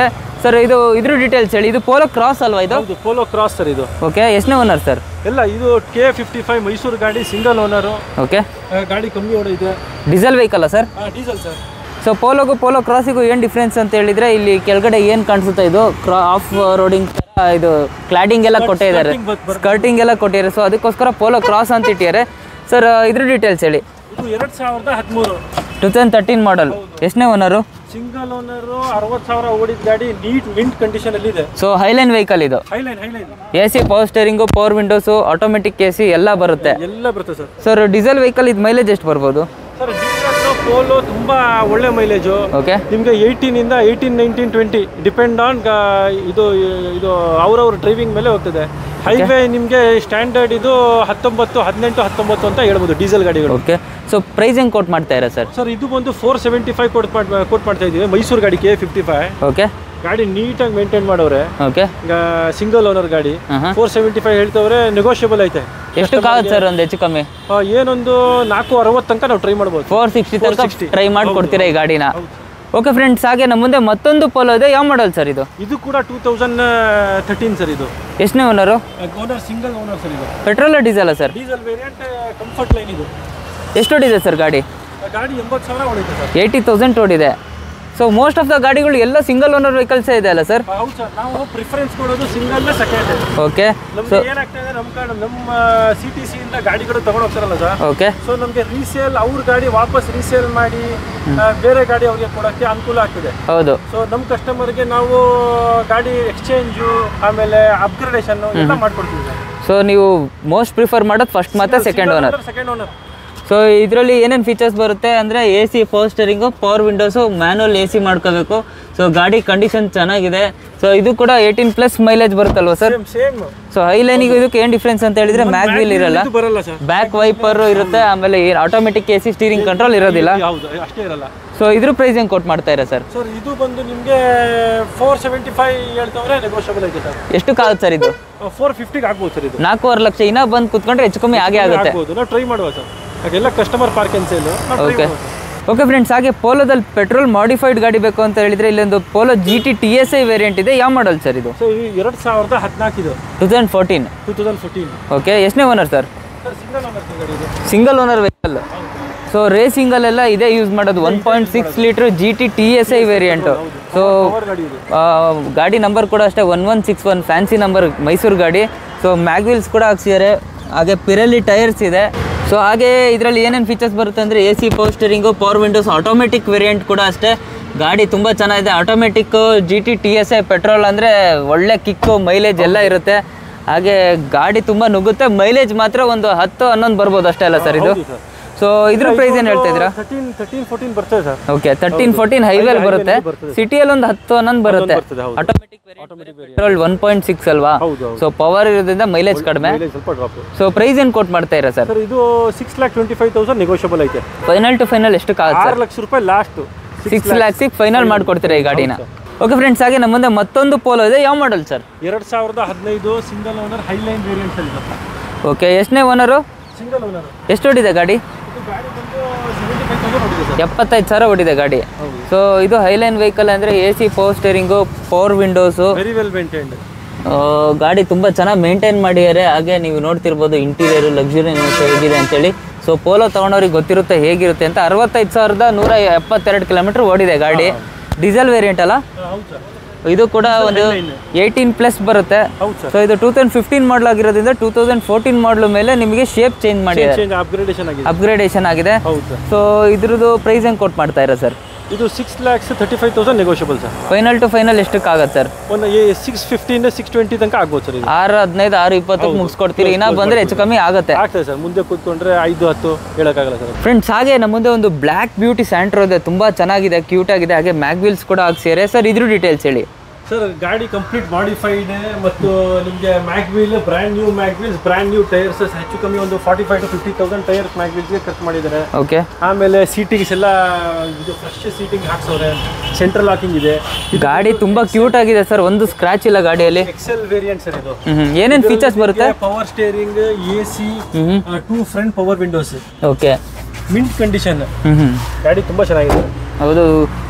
ಸರ್ ಇದು ಇದ್ರ ಡೀಟೇಲ್ಸ್ ಹೇಳಿ ಇದು ಪೋಲೋ ಕ್ರಾಸ್ ಅಲ್ವಾ ಇದು
ಹೌದು ಪೋಲೋ ಕ್ರಾಸ್ ಸರ್ ಇದು
ಓಕೆ ಎಷ್ಟನೇ ಓನರ್ ಸರ್
ಎಲ್ಲ ಇದು ಕೆ ಫಿಫ್ಟಿ ಫೈವ್ ಮೈಸೂರು ಗಾಡಿ ಸಿಂಗಲ್ ಓನರು
ಓಕೆ
ಗಾಡಿ ಕಮ್ಮಿ ಓಡಿದೆ
ಡೀಸೆಲ್ ವೆಹಿಕಲ್ಲ ಸರ್
ಡೀಸೆಲ್ ಸರ್
ಸೊ ಪೋಲೋಗೂ ಪೋಲೋ ಕ್ರಾಸಿಗೂ ಏನು ಡಿಫ್ರೆನ್ಸ್ ಅಂತ ಹೇಳಿದ್ರೆ ಇಲ್ಲಿ ಕೆಳಗಡೆ ಏನು ಕಾಣಿಸುತ್ತೆ ಇದು ಕ್ರಾ ಆಫ್ ರೋಡಿಂಗ್ ಥರ ಇದು ಕ್ಲಾಡಿಂಗ್ ಎಲ್ಲ ಕೊಟ್ಟಿದ್ದಾರೆ
skirting ಬರ್- ಬರ್-
ಸ್ಕರ್ಟಿಂಗ್ ಎಲ್ಲ ಕೊಟ್ಟಿದ್ದಾರೆ ಸೊ ಅದಕ್ಕೋಸ್ಕರ ಪೋಲೋ ಕ್ರಾಸ್ ಅಂತ ಇಟ್ಟಿದ್ದಾರೆ ಸರ್ ಇದ್ರ ಡೀಟೇಲ್ಸ್ ಹೇಳಿ
ಇದು ಎರಡು ಸಾವಿರದ ಹದಿಮೂರು
ಟೂ ತೌಸಂಡ್ ತರ್ಟೀನ್ ಮಾಡಲ್ ಎಷ್ಟನೇ ಓನರು
ಸಿಂಗಲ್ ಓನರು ಅರವತ್ತು ಸಾವಿರ ಓಡಿದ ಗಾಡಿ ನೀಟ್ ಮಿಂಟ್ ಕಂಡೀಷನ್ ಅಲ್ಲಿ ಇದೆ
ಸೊ ಹೈಲೈನ್ ವೆಹಿಕಲ್ ಇದು
highline highline
A C power steering power windows automatic A C ಎಲ್ಲ ಬರುತ್ತೆ
ಎಲ್ಲ ಬರುತ್ತೆ ಸರ್
ಸರ್ ಡೀಸೆಲ್ ವೆಹಿಕಲ್ ಇದು ಮೈಲೇಜ್ ಎಷ್ಟು ಬರ್ಬೋದು
ಸರ್ ಡೀಸೆಲ್ ಪೋಲೋ ತುಂಬಾ ಒಳ್ಳೆ ಮೈಲೇಜು
ಓಕೆ
ನಿಮಗೆ ಏಯ್ಟೀನಿಂದ eighteen nineteen twenty depend on ಇದು ಇದು ಅವ್ರವ್ರ ಡ್ರೈವಿಂಗ್ ಮೇಲೆ ಹೋಗ್ತದೆ ಹೈವೇ ನಿಮಗೆ ಸ್ಟ್ಯಾಂಡರ್ಡ್ ಇದು ಹತ್ತೊಂಬತ್ತು ಹದಿನೆಂಟು ಹತ್ತೊಂಬತ್ತು ಅಂತ ಹೇಳ್ಬೋದು ಡೀಸೆಲ್ ಗಾಡಿಗಳು
ಓಕೆ ಸೊ ಪ್ರೈಸ್ ಹೆಂಗೆ ಕೋಟ್ ಮಾಡ್ತಾ ಇರ ಸರ್
ಸರ್ ಇದು ಬಂದು ಫೋರ್ ಸೆವೆಂಟಿ ಫೈವ್ ಕೊಟ್ ಕೊಟ್ ಮಾಡ್ತಾ ಇದ್ದೀವಿ ಮೈಸೂರು ಗಾಡಿ ಕೆ ಫಿಫ್ಟಿ ಫೈವ್
ಓಕೆ
ಗಾಡಿ ನೀಟಾಗಿ ಮೇಂಟೈನ್ ಮಾಡೋರೆ
ಓಕೆ
ಈಗ ಸಿಂಗಲ್ ಓನರ್ ಗಾಡಿ
ಹಾಂ ಹಾಂ
ಫೋರ್ ಸೆವೆಂಟಿ ಫೈವ್ ಹೇಳ್ತವ್ರೆ ನೆಗೋಷಿಯಬಲ್ ಐತೆ
ಎಷ್ಟಕ್ಕಾಗುತ್ತೆ ಸರ್ ಒಂದು ಹೆಚ್ಚು ಕಮ್ಮಿ
ಆ, ಏನೊಂದು ನಾಲ್ಕು ಅರವತ್ತು ತನಕ ನಾವು ಟ್ರೈ ಮಾಡ್ಬೋದು
ಫೋರ್ ಸಿಕ್ಸ್ಟಿ ತನಕ
460.
ಟ್ರೈ ಮಾಡಿ ಕೊಡ್ತೀರಾ ಈ ಗಾಡಿನ ಓಕೆ ಫ್ರೆಂಡ್ಸ್ ಹಾಗೆ ನಮ್ಮ ಮುಂದೆ ಮತ್ತೊಂದು ಪೋಲೋ ಇದೆ ಯಾವ ಮಾಡಲ್ ಸರ್ ಇದು
ಇದು ಕೂಡ ಟೂ ತೌಸಂಡ್ ಥರ್ಟೀನ್ ಸರ್ ಇದು
ಎಷ್ಟನೇ owner
owner single owner sir ಇದು
ಪೆಟ್ರೋಲ್ ಡೀಸೆಲ್ಲ sir
diesel variant comfort line ಇದು
ಎಷ್ಟು ಓಡಿದೆ ಸರ್ ಗಾಡಿ
ಗಾಡಿ ಎಂಬತ್ತು ಸಾವಿರ ಹೊಡಿದೆ ಸರ್
ಏಯ್ಟಿ ತೌಸಂಡ್ ಓಡಿದೆ ಸೊ ಮೋಸ್ಟ್ ಆಫ್ ದ ಗಾಡಿಗಳು ಎಲ್ಲ ಸಿಂಗಲ್ ಓನರ್ ವೆಹಿಕಲ್ಸೇ ಇದೆ ಅಲ್ಲ ಸರ್
ಹೌದು ಸರ್ ನಾವು ಪ್ರಿಫರೆನ್ಸ್ ಕೊಡೋದು ಸಿಂಗಲ್ ಸೆಕೆಂಡ್
ಓಕೆ
ನಮ್ಗೆ ಏನಾಗ್ತಾ ಇದೆ ನಮ್ಮ ಕಡೆ ನಮ್ಮ ಸಿ ಟಿ ಸಿ ಇಂದ ಗಾಡಿಗಳು ತಗೊಂಡು ಹೋಗ್ತಾರಲ್ಲ ಸರ್
ಓಕೆ
ಸೊ ನಮಗೆ ರೀಸೇಲ್ ಅವ್ರ ಗಾಡಿ ವಾಪಸ್ ರೀಸೇಲ್ ಮಾಡಿ ಆ, ಬೇರೆ ಗಾಡಿ ಅವ್ರಿಗೆ ಕೊಡೋಕ್ಕೆ ಅನುಕೂಲ ಆಗ್ತದೆ
ಹೌದು
ಸೊ ನಮ್ಮ ಕಸ್ಟಮರ್ಗೆ ನಾವು ಗಾಡಿ ಎಕ್ಸ್ಚೇಂಜು ಆಮೇಲೆ ಅಪ್ಗ್ರೇಡೇಷನ್ ಎಲ್ಲ ಮಾಡ್ಕೊಡ್ತೀವಿ ಸರ್
ಸೊ ನೀವು ಮೋಸ್ಟ್ ಪ್ರಿಫರ್ ಮಾಡೋದು ಫಸ್ಟ್ ಮತ್ತೆ second owner
second owner
so ಇದರಲ್ಲಿ ಏನೇನು ಫೀಚರ್ಸ್ ಬರುತ್ತೆ ಅಂದರೆ A C power steering power windows manual A C ಮಾಡ್ಕೋಬೇಕು ಸೊ ಗಾಡಿ ಕಂಡೀಷನ್ ಚೆನ್ನಾಗಿದೆ ಸೊ ಇದು ಕೂಡ ಏಯ್ಟೀನ್ ಪ್ಲಸ್ ಮೈಲೇಜ್ ಬರುತ್ತಲ್ವ ಸರ್
ಸೇಮ್ ಸೇಮ್
ಸೊ ಹೈಲೈನಿಗೂ ಇದಕ್ಕೆ ಏನು ಡಿಫ್ರೆನ್ಸ್ ಅಂತ ಹೇಳಿದ್ರೆ ಮ್ಯಾಗ್ ವೀಲ್ ಇರಲ್ಲ
ಇದು ಬರಲ್ಲ ಸರ್
ಬ್ಯಾಕ್ ವೈಪರ್ ಇರುತ್ತೆ ಆಮೇಲೆ automatic A C steering control ಇರೋದಿಲ್ಲ
ಹೌದು ಅಷ್ಟೇ ಇರಲ್ಲ
ಸೊ ಇದ್ರ ಪ್ರೈಸ್ ಹೆಂಗೆ ಕೊಟ್ ಮಾಡ್ತಾ ಇರ ಸರ್
ಸರ್ ಇದು ಬಂದು ನಿಮಗೆ ಫೋರ್ ಸೆವೆಂಟಿ ಫೈವ್ ಹೇಳ್ತವ್ರೆ ನೆಗೋಷಿಯಬಲ್ ಐತೆ ಸರ್
ಎಷ್ಟಕ್ಕಾಗುತ್ತೆ ಸರ್ ಇದು
ಫೋರ್ ಫಿಫ್ಟಿಗೆ ಆಗ್ಬೋದು ಸರ್ ಇದು
ನಾಲ್ಕೂವರೆ ಲಕ್ಷ ಇನ್ನೂ ಬಂದು ಕುತ್ಕೊಂಡ್ರೆ ಹೆಚ್ಚು ಕಮ್ಮಿ ಆಗೇ ಆಗುತ್ತೆ
ಆಗ್ಬೋದು ನಾವು ಟ್ರೈ ಮಾಡುವ ಸರ್ ಹಾಗೆಲ್ಲ ಕಸ್ಟಮರ್ ಪಾರ್ಕ್ ಅಂತ ಸೇಲು
ಓಕೆ ಓಕೆ ಫ್ರೆಂಡ್ಸ್ ಹಾಗೆ ಪೋಲೋದಲ್ಲಿ ಪೆಟ್ರೋಲ್ ಮಾಡಿಫೈಡ್ ಗಾಡಿ ಬೇಕು ಅಂತ ಹೇಳಿದ್ರೆ ಇಲ್ಲೊಂದು Polo G T T S I variant ಇದೆ ಯಾವ ಮಾಡಲ್ ಸರ್ ಇದು
ಸೊ ಇದು ಎರಡು ಸಾವಿರದ ಹದಿನಾಲ್ಕು ಇದು
two thousand fourteen
two thousand fourteen
okay ಎಷ್ಟನೇ owner sir
sir single owner ಗಾಡಿ ಇದು
ಸಿಂಗಲ್ ಓನರ್ ವೆಹಿಕಲ್ ಸೊ ರೇಸಿಂಗಲ್ಲೆಲ್ಲ ಇದೇ ಯೂಸ್ ಮಾಡೋದು one point six litre G T T S I variant so
power ಗಾಡಿ ಇದು
ಗಾಡಿ ನಂಬರ್ ಕೂಡ ಅಷ್ಟೇ one one six one fancy number Mysuru ಗಾಡಿ ಸೊ ಮ್ಯಾಗ್ವಿಲ್ಸ್ ಕೂಡ ಹಾಕ್ಸಿದ್ದಾರೆ ಹಾಗೆ ಪಿರಲಿ ಟೈರ್ಸ್ ಇದೆ ಸೊ ಹಾಗೆ ಇದರಲ್ಲಿ ಏನೇನು ಫೀಚರ್ಸ್ ಬರುತ್ತೆ ಅಂದರೆ A C power steering power windows automatic variant ಕೂಡ ಅಷ್ಟೇ ಗಾಡಿ ತುಂಬ ಚೆನ್ನಾಗಿದೆ automatic G T T S I petrol ಅಂದರೆ ಒಳ್ಳೆ ಕಿಕ್ಕು ಮೈಲೇಜ್ ಎಲ್ಲ ಇರುತ್ತೆ ಹಾಗೆ ಗಾಡಿ ತುಂಬ ನುಗ್ಗುತ್ತೆ ಮೈಲೇಜ್ ಮಾತ್ರ ಒಂದು ಹತ್ತು ಹನ್ನೊಂದು ಬರ್ಬೋದು ಅಷ್ಟೇ ಅಲ್ಲ ಸರ್ ಇದು
ಹೌದು ಸರ್
ಸೊ ಇದ್ರ ಪ್ರೈಸ್ ಏನು ಹೇಳ್ತಾ ಇದ್ದೀರಾ
ತರ್ಟೀನ್ ತರ್ಟೀನ್ ಫೋರ್ಟೀನ್ ಬರ್ತದೆ ಸರ್
ಓಕೆ ತರ್ಟೀನ್ ಫೋರ್ಟೀನ್ ಹೈವೇಲಿ ಬರುತ್ತೆ
ಬರ್ತದೆ.
ಸಿಟಿಯಲ್ಲಿ ಒಂದು ಹತ್ತು ಹನ್ನೊಂದು ಬರುತ್ತೆ
ಬರ್ತದೆ ಹೌದು
automatic petrol one point six ಅಲ್ವಾ
ಹೌದು ಹೌದು
ಸೊ ಪವರ್ ಇರೋದ್ರಿಂದ ಮೈಲೇಜ್ ಕಡಿಮೆ
ಮೈಲೇಜ್ ಸ್ವಲ್ಪ ಡ್ರಾಪ್
ಸೊ ಪ್ರೈಸ್ ಏನು ಕೋಟ್ ಮಾಡ್ತಾ ಇರ ಸರ್
ಸರ್ ಇದು six lakh twenty five thousand negotiable ಐತೆ
ಫೈನಲ್ ಟು ಫೈನಲ್ ಎಷ್ಟು ಆಗುತ್ತೆ
ಆರು ಲಕ್ಷ ರೂಪಾಯಿ ಲಾಸ್ಟ್
ಸಿಕ್ಸ್ ಲ್ಯಾಕ್ಸಿಗೆ ಫೈನಲ್ ಮಾಡ್ಕೊಡ್ತೀರಾ ಈ ಗಾಡಿನ ಓಕೆ ಫ್ರೆಂಡ್ಸ್ ಹಾಗೆ ನಮ್ಮ ಮುಂದೆ ಮತ್ತೊಂದು ಪೋಲೋ ಇದೆ ಯಾವ ಮಾಡಲ್ ಸರ್
ಎರಡು ಸಾವಿರದ ಹದಿನೈದು ಸಿಂಗಲ್ ಓನರ್ ಹೈಲೈನ್ ವೇರಿಯಂಟ್ ಅಲ್ಲಿ
ಓಕೆ ಎಷ್ಟನೇ ಓನರು
ಸಿಂಗಲ್ ಓನರ್
ಎಷ್ಟು ಹೊಡಿದೆ ಗಾಡಿ
ಇದು ಗಾಡಿ ಬಂದು ಸೆವೆಂಟಿ ಫೈವ್ ತೌಸಂಡ್ ಹೊಡಿದೆ ಸರ್
ಎಪ್ಪತ್ತೈದು ಸಾವಿರ ಹೊಡಿದೆ ಗಾಡಿ
ಹೌದು
ಸೊ ಇದು ಹೈಲೈನ್ ವೆಹಿಕಲ್ ಅಂದರೆ A C power steering power windows
very well maintained
ಆ, ಗಾಡಿ ತುಂಬ ಚೆನ್ನಾಗಿ ಮೇಂಟೈನ್ ಮಾಡಿದ್ದಾರೆ ಹಾಗೆ ನೀವು ನೋಡ್ತಿರ್ಬೋದು ಇಂಟೀರಿಯರು ಲಕ್ಸುರಿ ಹೇಗಿದೆ ಅಂತೇಳಿ ಸೊ ಪೋಲೋ ತೊಗೊಂಡವ್ರಿಗೆ ಗೊತ್ತಿರುತ್ತೆ ಹೇಗಿರುತ್ತೆ ಅಂತ ಅರವತ್ತೈದು ಸಾವಿರದ ನೂರ ಎಪ್ಪತ್ತೆರಡು ಕಿಲೋಮೀಟ್ರ್ ಓಡಿದೆ ಗಾಡಿ ಡೀಸೆಲ್ ವೇರಿಯಂಟ್ ಅಲ್ಲ
ಹೌದು ಸರ್
ಇದು ಕೂಡ ಒಂದು ಏಯ್ಟೀನ್ ಪ್ಲಸ್ ಬರುತ್ತೆ
ಹೌದು ಸರ್
ಸೊ ಇದು ಟೂ ತೌಸಂಡ್ ಫಿಫ್ಟೀನ್ ಮಾಡಲ್ ಆಗಿರೋದ್ರಿಂದ ಟೂ ತೌಸಂಡ್ ಫೋರ್ಟೀನ್ ಮಾಡಲ್ ಮೇಲೆ ನಿಮಗೆ ಶೇಪ್ ಚೇಂಜ್ ಮಾಡಿದ್ದಾರೆ
ಚೇಂಜ್ ಅಪ್ಗ್ರೇಡೇಷನ್ ಆಗಿದೆ
ಅಪ್ಗ್ರೇಡೇಷನ್ ಆಗಿದೆ
ಹೌದು ಸರ್
ಸೊ ಇದ್ರದ್ದು ಪ್ರೈಸ್ ಹೆಂಗೆ ಕೊಟ್ಟು ಮಾಡ್ತಾ ಇರೋ ಸರ್
ಇದು six lakhs thirty five thousand negotiable sir
final to final ಎಷ್ಟಕ್ಕಾಗತ್ತೆ ಸರ್
ಒಂದು ಸಿಕ್ಸ್ ಫಿಫ್ಟೀನ್ ಸಿಕ್ಸ್ ಟ್ವೆಂಟಿ ತನಕ ಆಗ್ಬೋದು ಸರ್ ಇದು
ಆರು ಹದಿನೈದು ಆರು ಇಪ್ಪತ್ತಕ್ಕೆ ಮುಗಿಸ್ಕೊಡ್ತೀರಿ ಇನ್ನ ಬಂದರೆ ಹೆಚ್ಚು ಕಮ್ಮಿ ಆಗುತ್ತೆ
ಆಗ್ತದೆ ಸರ್ ಮುಂದೆ ಕೂತ್ಕೊಂಡ್ರೆ ಐದು ಹತ್ತು ಹೇಳೋಕ್ಕಾಗಲ್ಲ ಸರ್
ಫ್ರೆಂಡ್ಸ್ ಹಾಗೆ ನಮ್ಮ ಮುಂದೆ ಒಂದು ಬ್ಲ್ಯಾಕ್ ಬ್ಯೂಟಿ ಸ್ಯಾಂಟ್ರೋ ಇದೆ ತುಂಬ ಚೆನ್ನಾಗಿದೆ ಕ್ಯೂಟ್ ಆಗಿದೆ ಹಾಗೆ ಮ್ಯಾಗ್ವಿಲ್ಸ್ ಕೂಡ ಹಾಕ್ಸಿದ್ದಾರೆ ಸರ್ ಇದ್ರ ಡೀಟೇಲ್ಸ್ ಹೇಳಿ
ಸರ್ ಗಾಡಿ ಕಂಪ್ಲೀಟ್ ಮಾಡಿಫೈಡ್ ಮತ್ತು ನಿಮಗೆ mag wheel brand new mag wheels brand new tyres ಹೆಚ್ಚು ಕಮ್ಮಿ ಒಂದು forty five to fifty thousand tyres mag ವೀಲ್ಸ್ಗೆ ಖರ್ಚು ಮಾಡಿದ್ದಾರೆ
ಓಕೆ
ಆಮೇಲೆ ಸೀಟಿಂಗ್ಸ್ ಎಲ್ಲ ಇದು ಫ್ರೆಶ್ ಸೀಟಿಂಗ್ ಹಾಕ್ಸೋರೆ ಸೆಂಟ್ರಲ್ ಲಾಕಿಂಗ್ ಇದೆ
ಗಾಡಿ ತುಂಬ ಕ್ಯೂಟ್ ಆಗಿದೆ ಸರ್ ಒಂದು ಸ್ಕ್ರಾಚ್ ಇಲ್ಲ ಗಾಡಿಯಲ್ಲಿ
ಎಕ್ಸೆಲ್ ವೇರಿಯಂಟ್ ಸರ್ ಇದು
ಹ್ಮ್ ಏನೇನು ಫೀಚರ್ಸ್ ಬರುತ್ತೆ
power steering A C
hmm
two front power windows
okay
mint condition
hmm hmm
ಗಾಡಿ ತುಂಬಾ ಚೆನ್ನಾಗಿದೆ
ಹೌದು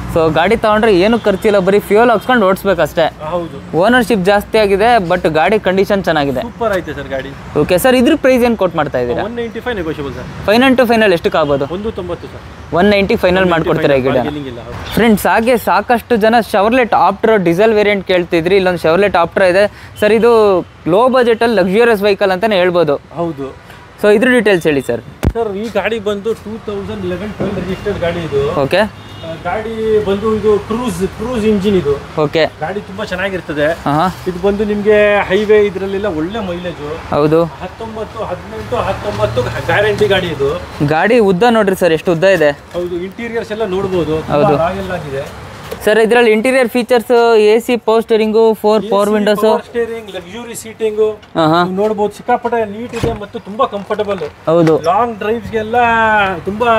ಸೊ ಗಾಡಿ ತೊಗೊಂಡ್ರೆ ಏನು ಖರ್ಚಿಲ್ಲ ಬರೀ ಫ್ಯೂಲ್ ಹಾಕ್ಸ್ಕೊಂಡು ಓಡಿಸ್ಬೇಕಷ್ಟೇ
ಹೌದು
ಓನರ್ಶಿಪ್ ಜಾಸ್ತಿ ಆಗಿದೆ ಬಟ್ ಗಾಡಿ ಕಂಡೀಷನ್ ಚೆನ್ನಾಗಿದೆ
ಸೂಪರ್ ಐತೆ ಸರ್ ಗಾಡಿ
ಓಕೆ ಸರ್ ಇದ್ರ ಪ್ರೈಸ್ ಏನು ಕೊಟ್ಟು ಮಾಡ್ತಾ ಇದ್ದೀರಾ
one ninety five negotiable sir
final to final ಎಷ್ಟಕ್ಕೆ ಆಗ್ಬೋದು
ಒಂದು ತೊಂಬತ್ತು ಸರ್
ಒನ್ ನೈಂಟಿ ಫೈನಲ್ ಮಾಡ್ಕೊಡ್ತೀರಾ ಈ ಗಾಡಿ
ಬಾರ್ಗೇನಿಂಗ್ ಇಲ್ಲ ಹೌದು
ಫ್ರೆಂಡ್ಸ್ ಹಾಗೆ ಸಾಕಷ್ಟು ಜನ ಶವರ್ಲೆಟ್ ಆಪ್ಟ್ರ್ ಡೀಸೆಲ್ ವೇರಿಯಂಟ್ ಕೇಳ್ತಿದ್ರಿ ಇಲ್ಲೊಂದು ಶವರ್ಲೆಟ್ ಆಪ್ಟ್ರ್ ಇದೆ ಸರ್ ಇದು ಲೋ ಬಜೆಟಲ್ಲಿ ಲಕ್ಸುರಿಯಸ್ ವೆಹಿಕಲ್ ಅಂತಲೇ ಹೇಳ್ಬೋದು
ಹೌದು
ಸೊ ಇದ್ರ ಡೀಟೇಲ್ಸ್ ಹೇಳಿ ಸರ್
ಸರ್ ಈ ಗಾಡಿ ಬಂದು two thousand eleven twelve registered ಗಾಡಿ ಇದು
ಓಕೆ
ಆ, ಗಾಡಿ ಬಂದು ಇದು ಕ್ರೂಸ್ ಕ್ರೂಸ್ ಇಂಜಿನ್ ಇದು
ಓಕೆ
ಗಾಡಿ ತುಂಬಾ ಚೆನ್ನಾಗಿರ್ತದೆ
ಹಾಂ ಹಾಂ
ಇದು ಬಂದು ನಿಮ್ಗೆ ಹೈವೇ ಇದರಲ್ಲೆಲ್ಲ ಒಳ್ಳೆ ಮೈಲೇಜು
ಹೌದು
ಹತ್ತೊಂಬತ್ತು ಹದಿನೆಂಟು ಹತ್ತೊಂಬತ್ತು ಗ್ಯಾರಂಟಿ ಗಾಡಿ ಇದು
ಗಾಡಿ ಉದ್ದ ನೋಡ್ರಿ ಸರ್ ಎಷ್ಟು ಉದ್ದ ಇದೆ
ಹೌದು ಇಂಟೀರಿಯರ್ಸ್ ಎಲ್ಲ ನೋಡ್ಬೋದು ರಾಯಲ್ ಆಗಿದೆ
ಸರ್ ಇದರಲ್ಲಿ ಇಂಟೀರಿಯರ್ ಫೀಚರ್ಸ್ ಎ ಸಿ ಪೋಸ್ಟರಿಂಗು four power windows
steering luxury seating
ಹಾಂ ಹಾಂ
ನೋಡ್ಬೋದು ಸಿಕ್ಕಾಪಟ್ಟೆ ನೀಟ್ ಇದೆ ಮತ್ತು ತುಂಬಾ ಕಂಫರ್ಟಬಲ್
ಹೌದು
ಲಾಂಗ್ ಡ್ರೈವ್ಸ್ಗೆಲ್ಲ ತುಂಬಾ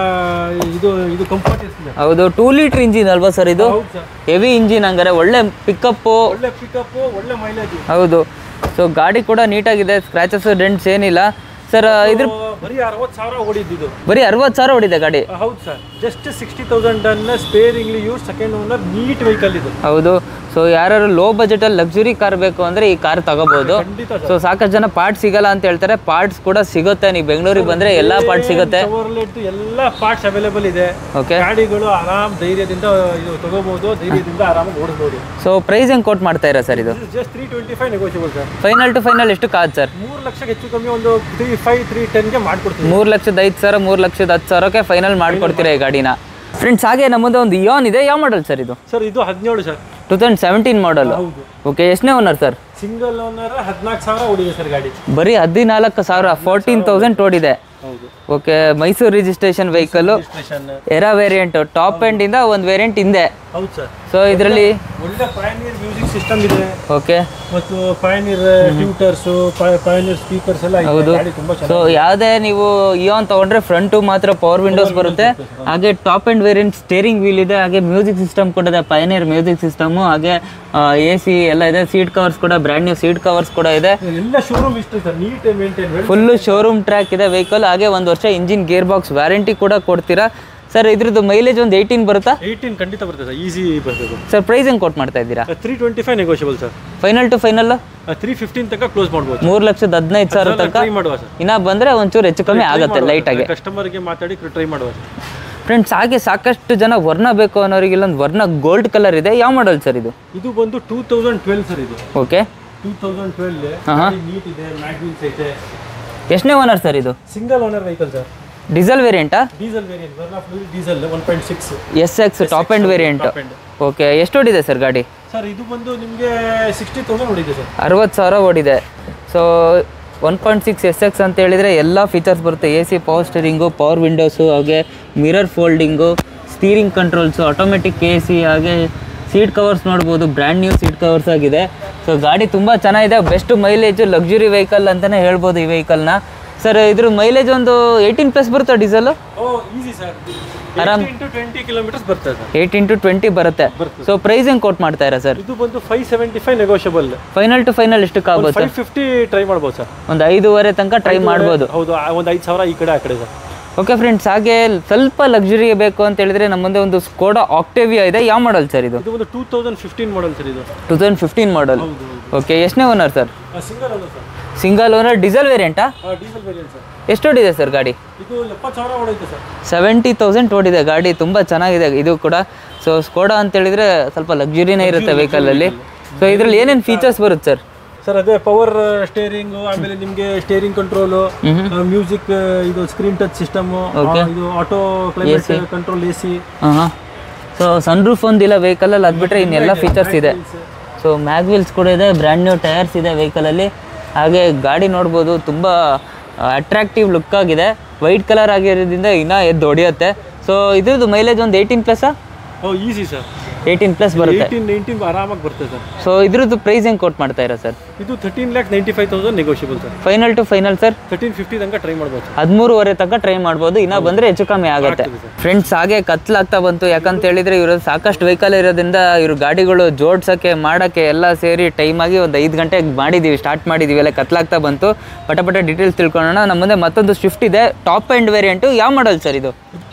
ಇದು ಇದು ಕಂಫರ್ಟ್ ಇರ್ತದೆ
ಹೌದು ಟೂ ಲೀಟ್ರ್ ಇಂಜಿನ್ ಅಲ್ವಾ ಸರ್ ಇದು
ಹೌದು ಸರ್
ಹೆವಿ ಇಂಜಿನ್ ಹಂಗಾರೆ ಒಳ್ಳೆ ಪಿಕಪ್ಪು
ಒಳ್ಳೆ ಪಿಕಪ್ ಒಳ್ಳೆ ಮೈಲೇಜ್
ಹೌದು ಸೊ ಗಾಡಿ ಕೂಡ ನೀಟಾಗಿದೆ ಸ್ಕ್ರಾಚಸ್ ಡೆಂಟ್ಸ್ ಏನಿಲ್ಲ ಸರ್ ಇದ್ರ
ಬರೀ ಅರವತ್ತು ಸಾವಿರ ಓಡಿದ್ದು
ಬರೀ ಅರವತ್ತು ಸಾವಿರ ಹೊಡಿದೆ ಗಾಡಿ
ಹೌದು ಸರ್ ಜಸ್ಟ್ ಸಿಕ್ಸ್ಟಿ ತೌಸಂಡ್ ಅನ್ನ sparingly use second owner neat vehicle ಇದು
ಹೌದು ಸೊ ಯಾರು ಲೋ ಬಜೆಟಲ್ಲಿ ಲಕ್ಸುರಿ ಕಾರ್ ಬೇಕು ಅಂದರೆ ಈ ಕಾರ್ ತಗೋಬೋದು
ಖಂಡಿತ
ಸೊ ಸಾಕಷ್ಟು ಜನ ಪಾರ್ಟ್ ಸಿಗಲ್ಲ ಅಂತ ಹೇಳ್ತಾರೆ ಪಾರ್ಟ್ಸ್ ಕೂಡ ಸಿಗುತ್ತೆ ನೀವು ಬೆಂಗಳೂರಿಗೆ ಬಂದರೆ ಎಲ್ಲ ಪಾರ್ಟ್ ಸಿಗುತ್ತೆ
Chevrolet ಎಲ್ಲ ಪಾರ್ಟ್ಸ್ ಅವೈಲೇಬಲ್ ಇದೆ
ಓಕೆ
ಗಾಡಿಗಳು ಆರಾಮ್ ಧೈರ್ಯದಿಂದ ಇದು ತಗೋಬಹುದು ಧೈರ್ಯದಿಂದ ಆರಾಮಾಗಿ ಓಡಿಸ್ಬೋದು
ಸೊ ಪ್ರೈಸ್ ಹೆಂಗೆ ಕೋಟ್ ಮಾಡ್ತಾ ಇರಾ ಸರ್ ಇದು
just three twenty five negotiable sir
final to final ಎಷ್ಟು ಕಾದ್ ಸರ್
ಮೂರು ಲಕ್ಷಕ್ಕೆ ಹೆಚ್ಚು ಕಮ್ಮಿ ಒಂದು ತ್ರೀ ಫೈವ್ ತ್ರೀ ಟೆನ್ಗೆ ಮಾಡ್ಕೊಡ್ತೀವಿ
ಮೂರು ಲಕ್ಷದ ಐದು ಸಾವಿರ ಮೂರು ಲಕ್ಷದ ಹತ್ತು ಸಾವಿರಕ್ಕೆ ಫೈನಲ್ ಮಾಡ್ಕೊಡ್ತೀರಾ ಈ ಗಾಡಿನ ಫ್ರೆಂಡ್ಸ್ ಹಾಗೆ ನಮ್ಮ ಮುಂದೆ ಒಂದು ಇಯಾನ್ ಇದೆ ಯಾವ ಮಾಡಲ್ ಸರ್ ಇದು
ಸರ್ ಇದು ಹದಿನೇಳು sir
two thousand seventeen model
ಹೌದು
ಓಕೆ ಎಷ್ಟನೇ ಓನರ್ ಸರ್
ಸಿಂಗಲ್ ಓನರ್ ಹದಿನಾಲ್ಕು ಸಾವಿರ ಓಡಿದೆ ಸರ್ ಗಾಡಿ
ಬರೀ ಹದಿನಾಲ್ಕು ಸಾವಿರ ಫೋರ್ಟೀನ್ ತೌಸಂಡ್ ಓಡಿದೆ
ಹೌದು
okay Mysuru registration vehicle
station
era variant top ಎಂಡಿಂದ ಒಂದು ವೇರಿಯಂಟ್ ಹಿಂದೆ
ಹೌದು ಸರ್
ಸೊ ಇದರಲ್ಲಿ
ಒಳ್ಳೆ ಪಯನೀರ್ ಮ್ಯೂಸಿಕ್ ಸಿಸ್ಟಮ್ ಇದೆ
ಓಕೆ
ಮತ್ತು ಪಯನೀರ್ ಟ್ಯೂಟರ್ಸ್ ಪಯನೀರ್ ಸ್ಪೀಕರ್ಸ್ ಎಲ್ಲ ಇದೆ ಗಾಡಿ ತುಂಬಾ ಚೆನ್ನಾಗಿ
ಸೊ ಯಾವುದೇ ನೀವು ಇಯಾನ್ ತಗೊಂಡ್ರೆ ಫ್ರಂಟು ಮಾತ್ರ ಪವರ್ ವಿಂಡೋಸ್ ಬರುತ್ತೆ ಹಾಗೆ top end variant steering wheel ಇದೆ ಹಾಗೆ ಮ್ಯೂಸಿಕ್ ಸಿಸ್ಟಮ್ ಕೂಡ ಇದೆ ಪಯನಿಯರ್ ಮ್ಯೂಸಿಕ್ ಸಿಸ್ಟಮು ಹಾಗೆ ಎ ಸಿ ಎಲ್ಲ ಇದೆ ಸೀಟ್ ಕವರ್ಸ್ ಕೂಡ ಬ್ರ್ಯಾಂಡ್ ನ್ಯೂ ಸೀಟ್ ಕವರ್ಸ್ ಕೂಡ ಇದೆ
ಎಲ್ಲ ಶೋರೂಮ್ ಇಷ್ಟು sir neat maintain
full showroom track ಇದೆ ವೆಹಿಕಲ್ ಹಾಗೆ ಒಂದು ವರ್ಷ ಇಂಜಿನ್ ಗೇರ್ ಬಾಕ್ಸ್ ವ್ಯಾರಂಟಿ ಕೂಡ ಕೊಡ್ತೀರಾ ಸರ್ ಇದ್ರದ್ದು ಮೈಲೇಜ್ ಒಂದು ಏಯ್ಟೀನ್ ಬರುತ್ತಾ
ಏಯ್ಟೀನ್ ಖಂಡಿತ ಬರ್ತದೆ ಸರ್ ಈಸಿ ಬರ್ತದೆ
ಸರ್ ಪ್ರೈಸ್ ಹೆಂಗೆ ಕೊಟ್ಟು ಮಾಡ್ತಾ ಇದ್ದೀರಾ
three twenty five negotiable sir
final to final
three fifteen ತನಕ ಕ್ಲೋಸ್ ಮಾಡ್ಬೋದು
ಮೂರು ಲಕ್ಷದ ಹದಿನೈದು ಸಾವಿರ ತನಕ
ಟ್ರೈ ಮಾಡುವ ಸರ್
ಇನ್ನ ಬಂದರೆ ಒಂಚೂರು ಹೆಚ್ಚು ಕಮ್ಮಿ ಆಗುತ್ತೆ ಲೈಟಾಗಿ
ಕಸ್ಟಮರ್ಗೆ ಮಾತಾಡಿ ಟ್ರೈ ಮಾಡುವ ಸರ್
ಫ್ರೆಂಡ್ಸ್ ಹಾಗೆ ಸಾಕಷ್ಟು ಜನ ವರ್ಣ ಬೇಕು ಅನ್ನೋರಿಗೆ ಇಲ್ಲೊಂದು ವರ್ಣ ಗೋಲ್ಡ್ ಕಲರ್ ಇದೆ ಯಾವ ಮಾಡಲ್ ಸರ್ ಇದು
ಇದು ಬಂದು ಟೂ ತೌಸಂಡ್ ಟ್ವೆಲ್ ಸರ್ ಇದು
okay
two thousand twelve neat ಇದೆ ಮ್ಯಾಗ್ವೀಲ್ಸ್ ಐತೆ
ಎಷ್ಟನೇ ಓನರ್ ಸರ್ ಇದು
single owner vehicle sir
diesel ವೇರಿಯಂಟಾ
ಡೀಸೆಲ್ ವೇರಿಯಂಟ್ ವರ್ನಾ ಫ್ಲೂಲ್ diesel one point six
S X top end variant okay ಎಷ್ಟು ಓಡಿದೆ ಸರ್ ಗಾಡಿ
ಸರ್ ಇದು ಬಂದು ನಿಮಗೆ ಸಿಕ್ಸ್ಟಿ ತೌಸಂಡ್ ಹೊಡಿದೆ ಸರ್
ಅರವತ್ತು ಸಾವಿರ ಓಡಿದೆ so one point six S X ಅಂತ ಹೇಳಿದರೆ ಎಲ್ಲ ಫೀಚರ್ಸ್ ಬರುತ್ತೆ A C power steering power windows ಹಾಗೆ mirror folding steering controls automatic A C ಹಾಗೆ ಸೀಟ್ ಕವರ್ಸ್ ನೋಡ್ಬೋದು ಬ್ರ್ಯಾಂಡ್ ನ್ಯೂ ಸೀಟ್ ಕವರ್ಸ್ ಆಗಿದೆ ಸೊ ಗಾಡಿ ತುಂಬ ಚೆನ್ನಾಗಿದೆ ಬೆಸ್ಟ್ ಮೈಲೇಜು ಲಕ್ಸುರಿ ವೆಹಿಕಲ್ ಅಂತಲೇ ಹೇಳ್ಬೋದು ಈ ವೆಹಿಕಲ್ನ ಸರ್ ಇದ್ರ ಮೈಲೇಜ್ ಒಂದು ಏಯ್ಟೀನ್ ಪ್ಲಸ್ ಬರುತ್ತಾ ಡೀಸೆಲು
ಓ ಈಸಿ ಸರ್
ಆರಾಮ್.
ಇಂಟು ಟ್ವೆಂಟಿ ಕಿಲೋಮೀಟರ್ಸ್ ಬರ್ತದೆ ಸರ್
ಏಯ್ಟೀನ್ ಟು ಟ್ವೆಂಟಿ ಬರುತ್ತೆ ಸೊ ಪ್ರೈಸ್ ಹೆಂಗೆ ಕೋಟ್ ಮಾಡ್ತಾ ಇರಾ ಸರ್
ಇದು ಬಂದು five seventy five negotiable
final to final ಎಷ್ಟಕ್ಕೆ ಆಗ್ಬೋದು ಸರ್
ಫೈವ್ ಫಿಫ್ಟಿ ಟ್ರೈ ಮಾಡ್ಬೋದು ಸರ್
ಒಂದು ಐದೂವರೆ ತನಕ ಟ್ರೈ ಮಾಡ್ಬೋದು
ಹೌದು ಒಂದು ಐದು ಸಾವಿರ ಈ ಕಡೆ ಆ ಕಡೆ ಸರ್
ಓಕೆ ಫ್ರೆಂಡ್ಸ್ ಹಾಗೆ ಸ್ವಲ್ಪ ಲಕ್ಸುರಿ ಬೇಕು ಅಂತ ಹೇಳಿದ್ರೆ ನಮ್ಮ ಮುಂದೆ ಒಂದು ಸ್ಕೋಡಾ ಆಕ್ಟೇವಿಯಾ ಇದೆ ಯಾವ ಮಾಡಲ್ ಸರ್ ಇದು
ಇದು ಒಂದು two thousand fifteen model sir ಇದು
ಟೂ ತೌಸಂಡ್ ಫಿಫ್ಟೀನ್ ಮಾಡಲ್
ಹೌದು
ಓಕೆ ಎಷ್ಟನೇ ಓನರ್ ಸರ್
ಸಿಂಗಲ್ ಅಲ್ಲ ಸರ್
ಸಿಂಗಲ್ ಓನರ್ ಡೀಸೆಲ್ ವೇರಿಯಂಟಾ
ಡೀಸೆಲ್ ವೇರಿಯಂಟ್ ಸರ್
ಎಷ್ಟು ಓಡಿದೆ ಸರ್ ಗಾಡಿ
ಇದು ಎಪ್ಪತ್ತು ಸಾವಿರ ಹೊಡೈತೆ ಸರ್
ಸೆವೆಂಟಿ ತೌಸಂಡ್ ಓಡಿದೆ ಗಾಡಿ ತುಂಬ ಚೆನ್ನಾಗಿದೆ ಇದು ಕೂಡ ಸೊ ಸ್ಕೋಡಾ ಅಂತ ಹೇಳಿದ್ರೆ ಸ್ವಲ್ಪ ಲಕ್ಸುರಿನೇ ಇರುತ್ತೆ ವೆಹಿಕಲಲ್ಲಿ ಸೊ ಇದರಲ್ಲಿ ಏನೇನು ಫೀಚರ್ಸ್ ಬರುತ್ತೆ ಸರ್
ಸರ್ ಅದೇ ಪವರ್ ಸ್ಟೇರಿಂಗು ಆಮೇಲೆ ನಿಮಗೆ ಸ್ಟೇರಿಂಗ್ ಕಂಟ್ರೋಲು ಮ್ಯೂಸಿಕ್ ಇದು ಸ್ಕ್ರೀನ್ ಟಚ್ ಸಿಸ್ಟಮು ಇದು auto climate control A C
ಹಾಂ ಹಾಂ ಸೊ ಸನ್ರೂಫ್ ಒಂದಿಲ್ಲ ವೆಹಿಕಲಲ್ಲಿ ಅದು ಬಿಟ್ಟರೆ ಇನ್ನೆಲ್ಲ ಫೀಚರ್ಸ್ ಇದೆ ಸೊ ಮ್ಯಾಗ್ವಿಲ್ಸ್ ಕೂಡ ಇದೆ ಬ್ರ್ಯಾಂಡ್ ನ್ಯೂ ಟೈರ್ಸ್ ಇದೆ ವೆಹಿಕಲಲ್ಲಿ ಹಾಗೆ ಗಾಡಿ ನೋಡ್ಬೋದು ತುಂಬ ಅಟ್ರಾಕ್ಟಿವ್ ಲುಕ್ ಆಗಿದೆ ವೈಟ್ ಕಲರ್ ಆಗಿರೋದ್ರಿಂದ ಇನ್ನೂ ಎದ್ದು ಹೊಡೆಯುತ್ತೆ ಸೊ ಇದ್ರದ್ದು ಮೈಲೇಜ್ ಒಂದು ಏಯ್ಟೀನ್ ಪ್ಲಸ್ಸಾ
oh easy sir
eighteen plus ಬರುತ್ತೆ
ಏಯ್ಟೀನ್ ನೈನ್ಟೀನ್ ಆರಾಮಾಗಿ ಬರ್ತದೆ ಸರ್
ಸೊ ಇದ್ರದ್ದು ಪ್ರೈಸ್ ಹೆಂಗೆ ಕೊಟ್ಟು ಮಾಡ್ತಾ ಇರೋ ಸರ್
ಇದು thirteen lakh ninety five thousand negotiable sir
final to final sir
thirteen fifty ತನಕ ಟ್ರೈ ಮಾಡ್ಬೋದು ಸರ್
ಹದಿಮೂರುವರೆ ತನಕ ಟ್ರೈ ಮಾಡ್ಬೋದು ಇನ್ನೂ ಬಂದರೆ ಹೆಚ್ಚು ಕಮ್ಮಿ ಆಗುತ್ತೆ ಫ್ರೆಂಡ್ಸ್ ಹಾಗೆ ಕತ್ಲಾಗ್ತಾ ಬಂತು ಯಾಕಂತ ಹೇಳಿದ್ರೆ ಇವರು ಸಾಕಷ್ಟು ವೆಹಿಕಲ್ ಇರೋದ್ರಿಂದ ಇವ್ರ ಗಾಡಿಗಳು ಜೋಡ್ಸೋಕ್ಕೆ ಮಾಡೋಕ್ಕೆ ಎಲ್ಲ ಸೇರಿ ಟೈಮ್ ಆಗಿ ಒಂದು ಐದು ಗಂಟೆಗೆ ಮಾಡಿದ್ದೀವಿ ಸ್ಟಾರ್ಟ್ ಮಾಡಿದ್ದೀವಿ ಎಲ್ಲ ಕತ್ಲಾಗ್ತಾ ಬಂತು ಪಟ ಪಟ ಡೀಟೇಲ್ಸ್ ತಿಳ್ಕೊಳ್ಳೋಣ ನಮ್ಮ ಮುಂದೆ ಮತ್ತೊಂದು ಸ್ವಿಫ್ಟ್ ಇದೆ ಟಾಪ್ ಆ್ಯಂಡ್ ವೇರಿಯಂಟು ಯಾವ ಮಾಡಲ್ ಸರ್ ಇದು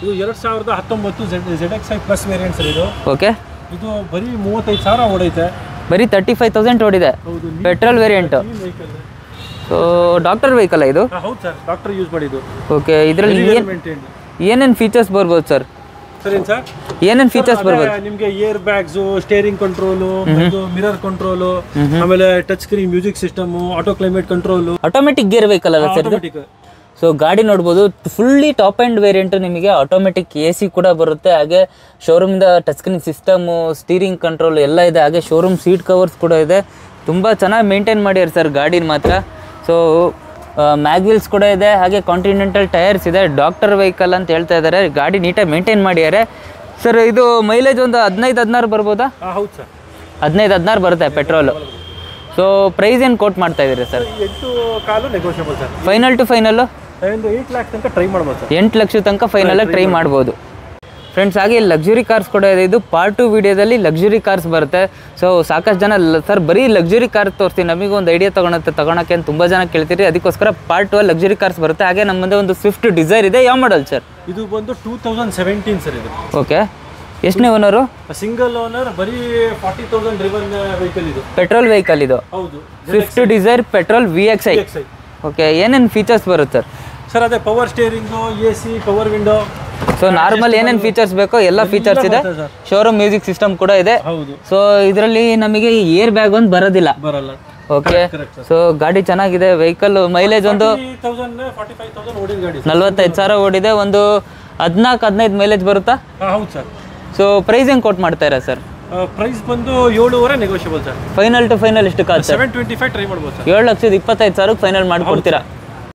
ಇದು ಎರಡು ಸಾವಿರದ ಹತ್ತೊಂಬತ್ತು Z Z X I plus variant sir ಇದು
ಓಕೆ
ಇದು ಬರೀ ಮೂವತ್ತೈದು ಸಾವಿರ ಓಡೈತೆ
ಬರೀ ತರ್ಟಿ ಫೈವ್ ತೌಸಂಡ್ ಓಡಿದೆ
ಹೌದು
petrol variant
vehicle
so doctor vehicle ಇದು
ಹೌದು ಸರ್ ಡಾಕ್ಟರ್ ಯೂಸ್ ಮಾಡಿದ್ದು
ಓಕೆ ಇದರಲ್ಲಿ ಏನು
ಮೇಂಟೈನ್
ಏನೇನು ಫೀಚರ್ಸ್ ಬರ್ಬೋದು ಸರ್
ಸರ್ ಏನು ಸರ್
ಏನೇನು ಫೀಚರ್ಸ್ ಬರ್ಬೋದು
ನಿಮಗೆ ಏರ್ ಬ್ಯಾಗ್ಸು ಸ್ಟೇರಿಂಗ್ ಕಂಟ್ರೋಲು ಇದು ಮಿರರ್ ಕಂಟ್ರೋಲು ಆಮೇಲೆ touch screen music system auto climate control
automatic gear vehicle ಅಲ್ಲ ಸರ್
ಆಟೋಮೆಟಿಕ್
ಸೊ ಗಾಡಿ ನೋಡ್ಬೋದು ಫುಲ್ಲಿ ಟಾಪ್ ಆ್ಯಂಡ್ ವೇರಿಯಂಟು ನಿಮಗೆ ಆಟೋಮೆಟಿಕ್ ಎ ಸಿ ಕೂಡ ಬರುತ್ತೆ ಹಾಗೆ ಶೋರೂಮ್ದ touch screen system steering control ಎಲ್ಲ ಇದೆ ಹಾಗೆ ಶೋರೂಮ್ ಸೀಟ್ ಕವರ್ಸ್ ಕೂಡ ಇದೆ ತುಂಬ ಚೆನ್ನಾಗಿ ಮೇಂಟೈನ್ ಮಾಡ್ಯಾರ ಸರ್ ಗಾಡಿನ ಮಾತ್ರ ಸೊ ಮ್ಯಾಗ್ವಿಲ್ಸ್ ಕೂಡ ಇದೆ ಹಾಗೆ ಕಾಂಟಿನೆಂಟಲ್ ಟೈರ್ಸ್ ಇದೆ ಡಾಕ್ಟರ್ ವೆಹಿಕಲ್ ಅಂತ ಹೇಳ್ತಾ ಇದ್ದಾರೆ ಗಾಡಿ ನೀಟಾಗಿ ಮೇಂಟೈನ್ ಮಾಡಿದ್ದಾರೆ ಸರ್ ಇದು ಮೈಲೇಜ್ ಒಂದು ಹದಿನೈದು ಹದಿನಾರು ಬರ್ಬೋದಾ
ಹಾಂ ಹೌದು ಸರ್
ಹದಿನೈದು ಹದಿನಾರು ಬರುತ್ತೆ ಪೆಟ್ರೋಲು ಸೊ ಪ್ರೈಸ್ ಏನು ಕೋಟ್ ಮಾಡ್ತಾ ಇದ್ದೀರಿ ಸರ್
ಎಂಟು ಕಾಲು negotiable sir
final to final
ಒಂದು ಏಯ್ಟ್ ಲ್ಯಾಕ್ ತನಕ ಟ್ರೈ ಮಾಡ್ಬೋದು ಸರ್
ಎಂಟು ಲಕ್ಷ ತನಕ ಫೈನಲ್ ಟ್ರೈ ಮಾಡ್ಬೋದು ಫ್ರೆಂಡ್ಸ್ ಹಾಗೆ ಲಕ್ಸುರಿ ಕಾರ್ಸ್ ಕೂಡ ಇದೆ ಇದು ಪಾರ್ಟ್ ಟು ವಿಡಿಯೋದಲ್ಲಿ ಲಕ್ಸುರಿ ಕಾರ್ಸ್ ಬರುತ್ತೆ ಸೊ ಸಾಕಷ್ಟು ಜನ ಸರ್ ಬರೀ ಲಕ್ಸುರಿ ಕಾರ್ ತೋರಿಸ್ತೀನಿ ನಮಗೆ ಒಂದು ಐಡಿಯಾ ತೊಗೊಳತ್ತೆ ತೊಗೊಳಕ್ಕೆ ಅಂತ ತುಂಬ ಜನ ಕೇಳ್ತೀರಿ ಅದಕ್ಕೋಸ್ಕರ ಪಾರ್ಟ್ ಟು ಲಕ್ಸುರಿ ಕಾರ್ಸ್ ಬರುತ್ತೆ ಹಾಗೆ ನಮ್ಮ ಮುಂದೆ ಒಂದು ಸ್ವಿಫ್ಟ್ ಡಿಸೈರ್ ಇದೆ ಯಾವ ಮಾಡಲ್ ಸರ್
ಇದು ಬಂದು ಟೂ ತೌಸಂಡ್ ಸೆವೆಂಟೀನ್ ಸರ್ ಇದು
ಓಕೆ ಎಷ್ಟನೇ ಓನರು
ಸಿಂಗಲ್ ಓನರ್ ಬರೀ ಫಾರ್ಟಿ ತೌಸಂಡ್ ಡ್ರಿವನ್ ವೆಹಿಕಲ್ ಇದು
ಪೆಟ್ರೋಲ್ ವೆಹಿಕಲ್ ಇದು
ಹೌದು
Swift Dzire petrol V X I
X I
okay ಏನೇನು ಫೀಚರ್ಸ್ ಬರುತ್ತೆ ಸರ್
ಸರ್ ಅದೇ power steering A C power window
so normal ಏನೇನು ಫೀಚರ್ಸ್ ಬೇಕೋ ಎಲ್ಲ ಫೀಚರ್ಸ್ ಇದೆ
ಬರುತ್ತೆ ಸರ್
ಶೋರೂಮ್ ಮ್ಯೂಸಿಕ್ ಸಿಸ್ಟಮ್ ಕೂಡ ಇದೆ
ಹೌದು
ಸೊ ಇದರಲ್ಲಿ ನಮಗೆ ಏರ್ ಬ್ಯಾಗ್ ಒಂದು ಬರೋದಿಲ್ಲ
ಬರಲ್ಲ
ಓಕೆ
correct,
ಸೊ ಗಾಡಿ ಚೆನ್ನಾಗಿದೆ ವೆಹಿಕಲ್ ಮೈಲೇಜ್ ಒಂದು
ತೌಸಂಡ್ ಫಾರ್ಟಿ ಫೈವ್ ತೌಸಂಡ್ ಓಡಿದ ಗಾಡಿ
ನಲ್ವತ್ತೈದು ಸಾವಿರ ಓಡಿದೆ ಒಂದು ಹದಿನಾಲ್ಕು ಹದಿನೈದು ಮೈಲೇಜ್ ಬರುತ್ತಾ
ಹಾಂ ಹೌದು ಸರ್
ಸೊ ಪ್ರೈಸ್ ಹೆಂಗೆ ಕೊಟ್ ಮಾಡ್ತಾ ಸರ್
ಪ್ರೈಸ್ ಬಂದು ಏಳುವರೆ negotiable sir
final to final ಎಷ್ಟು ಕಾದು sir
seven twenty five try ಮಾಡ್ಬೋದು ಸರ್
ಏಳು ಲಕ್ಷದ ಇಪ್ಪತ್ತೈದು ಸಾವಿರಕ್ಕೆ ಫೈನಲ್ ಮಾಡಿಕೊಡ್ತೀರಾ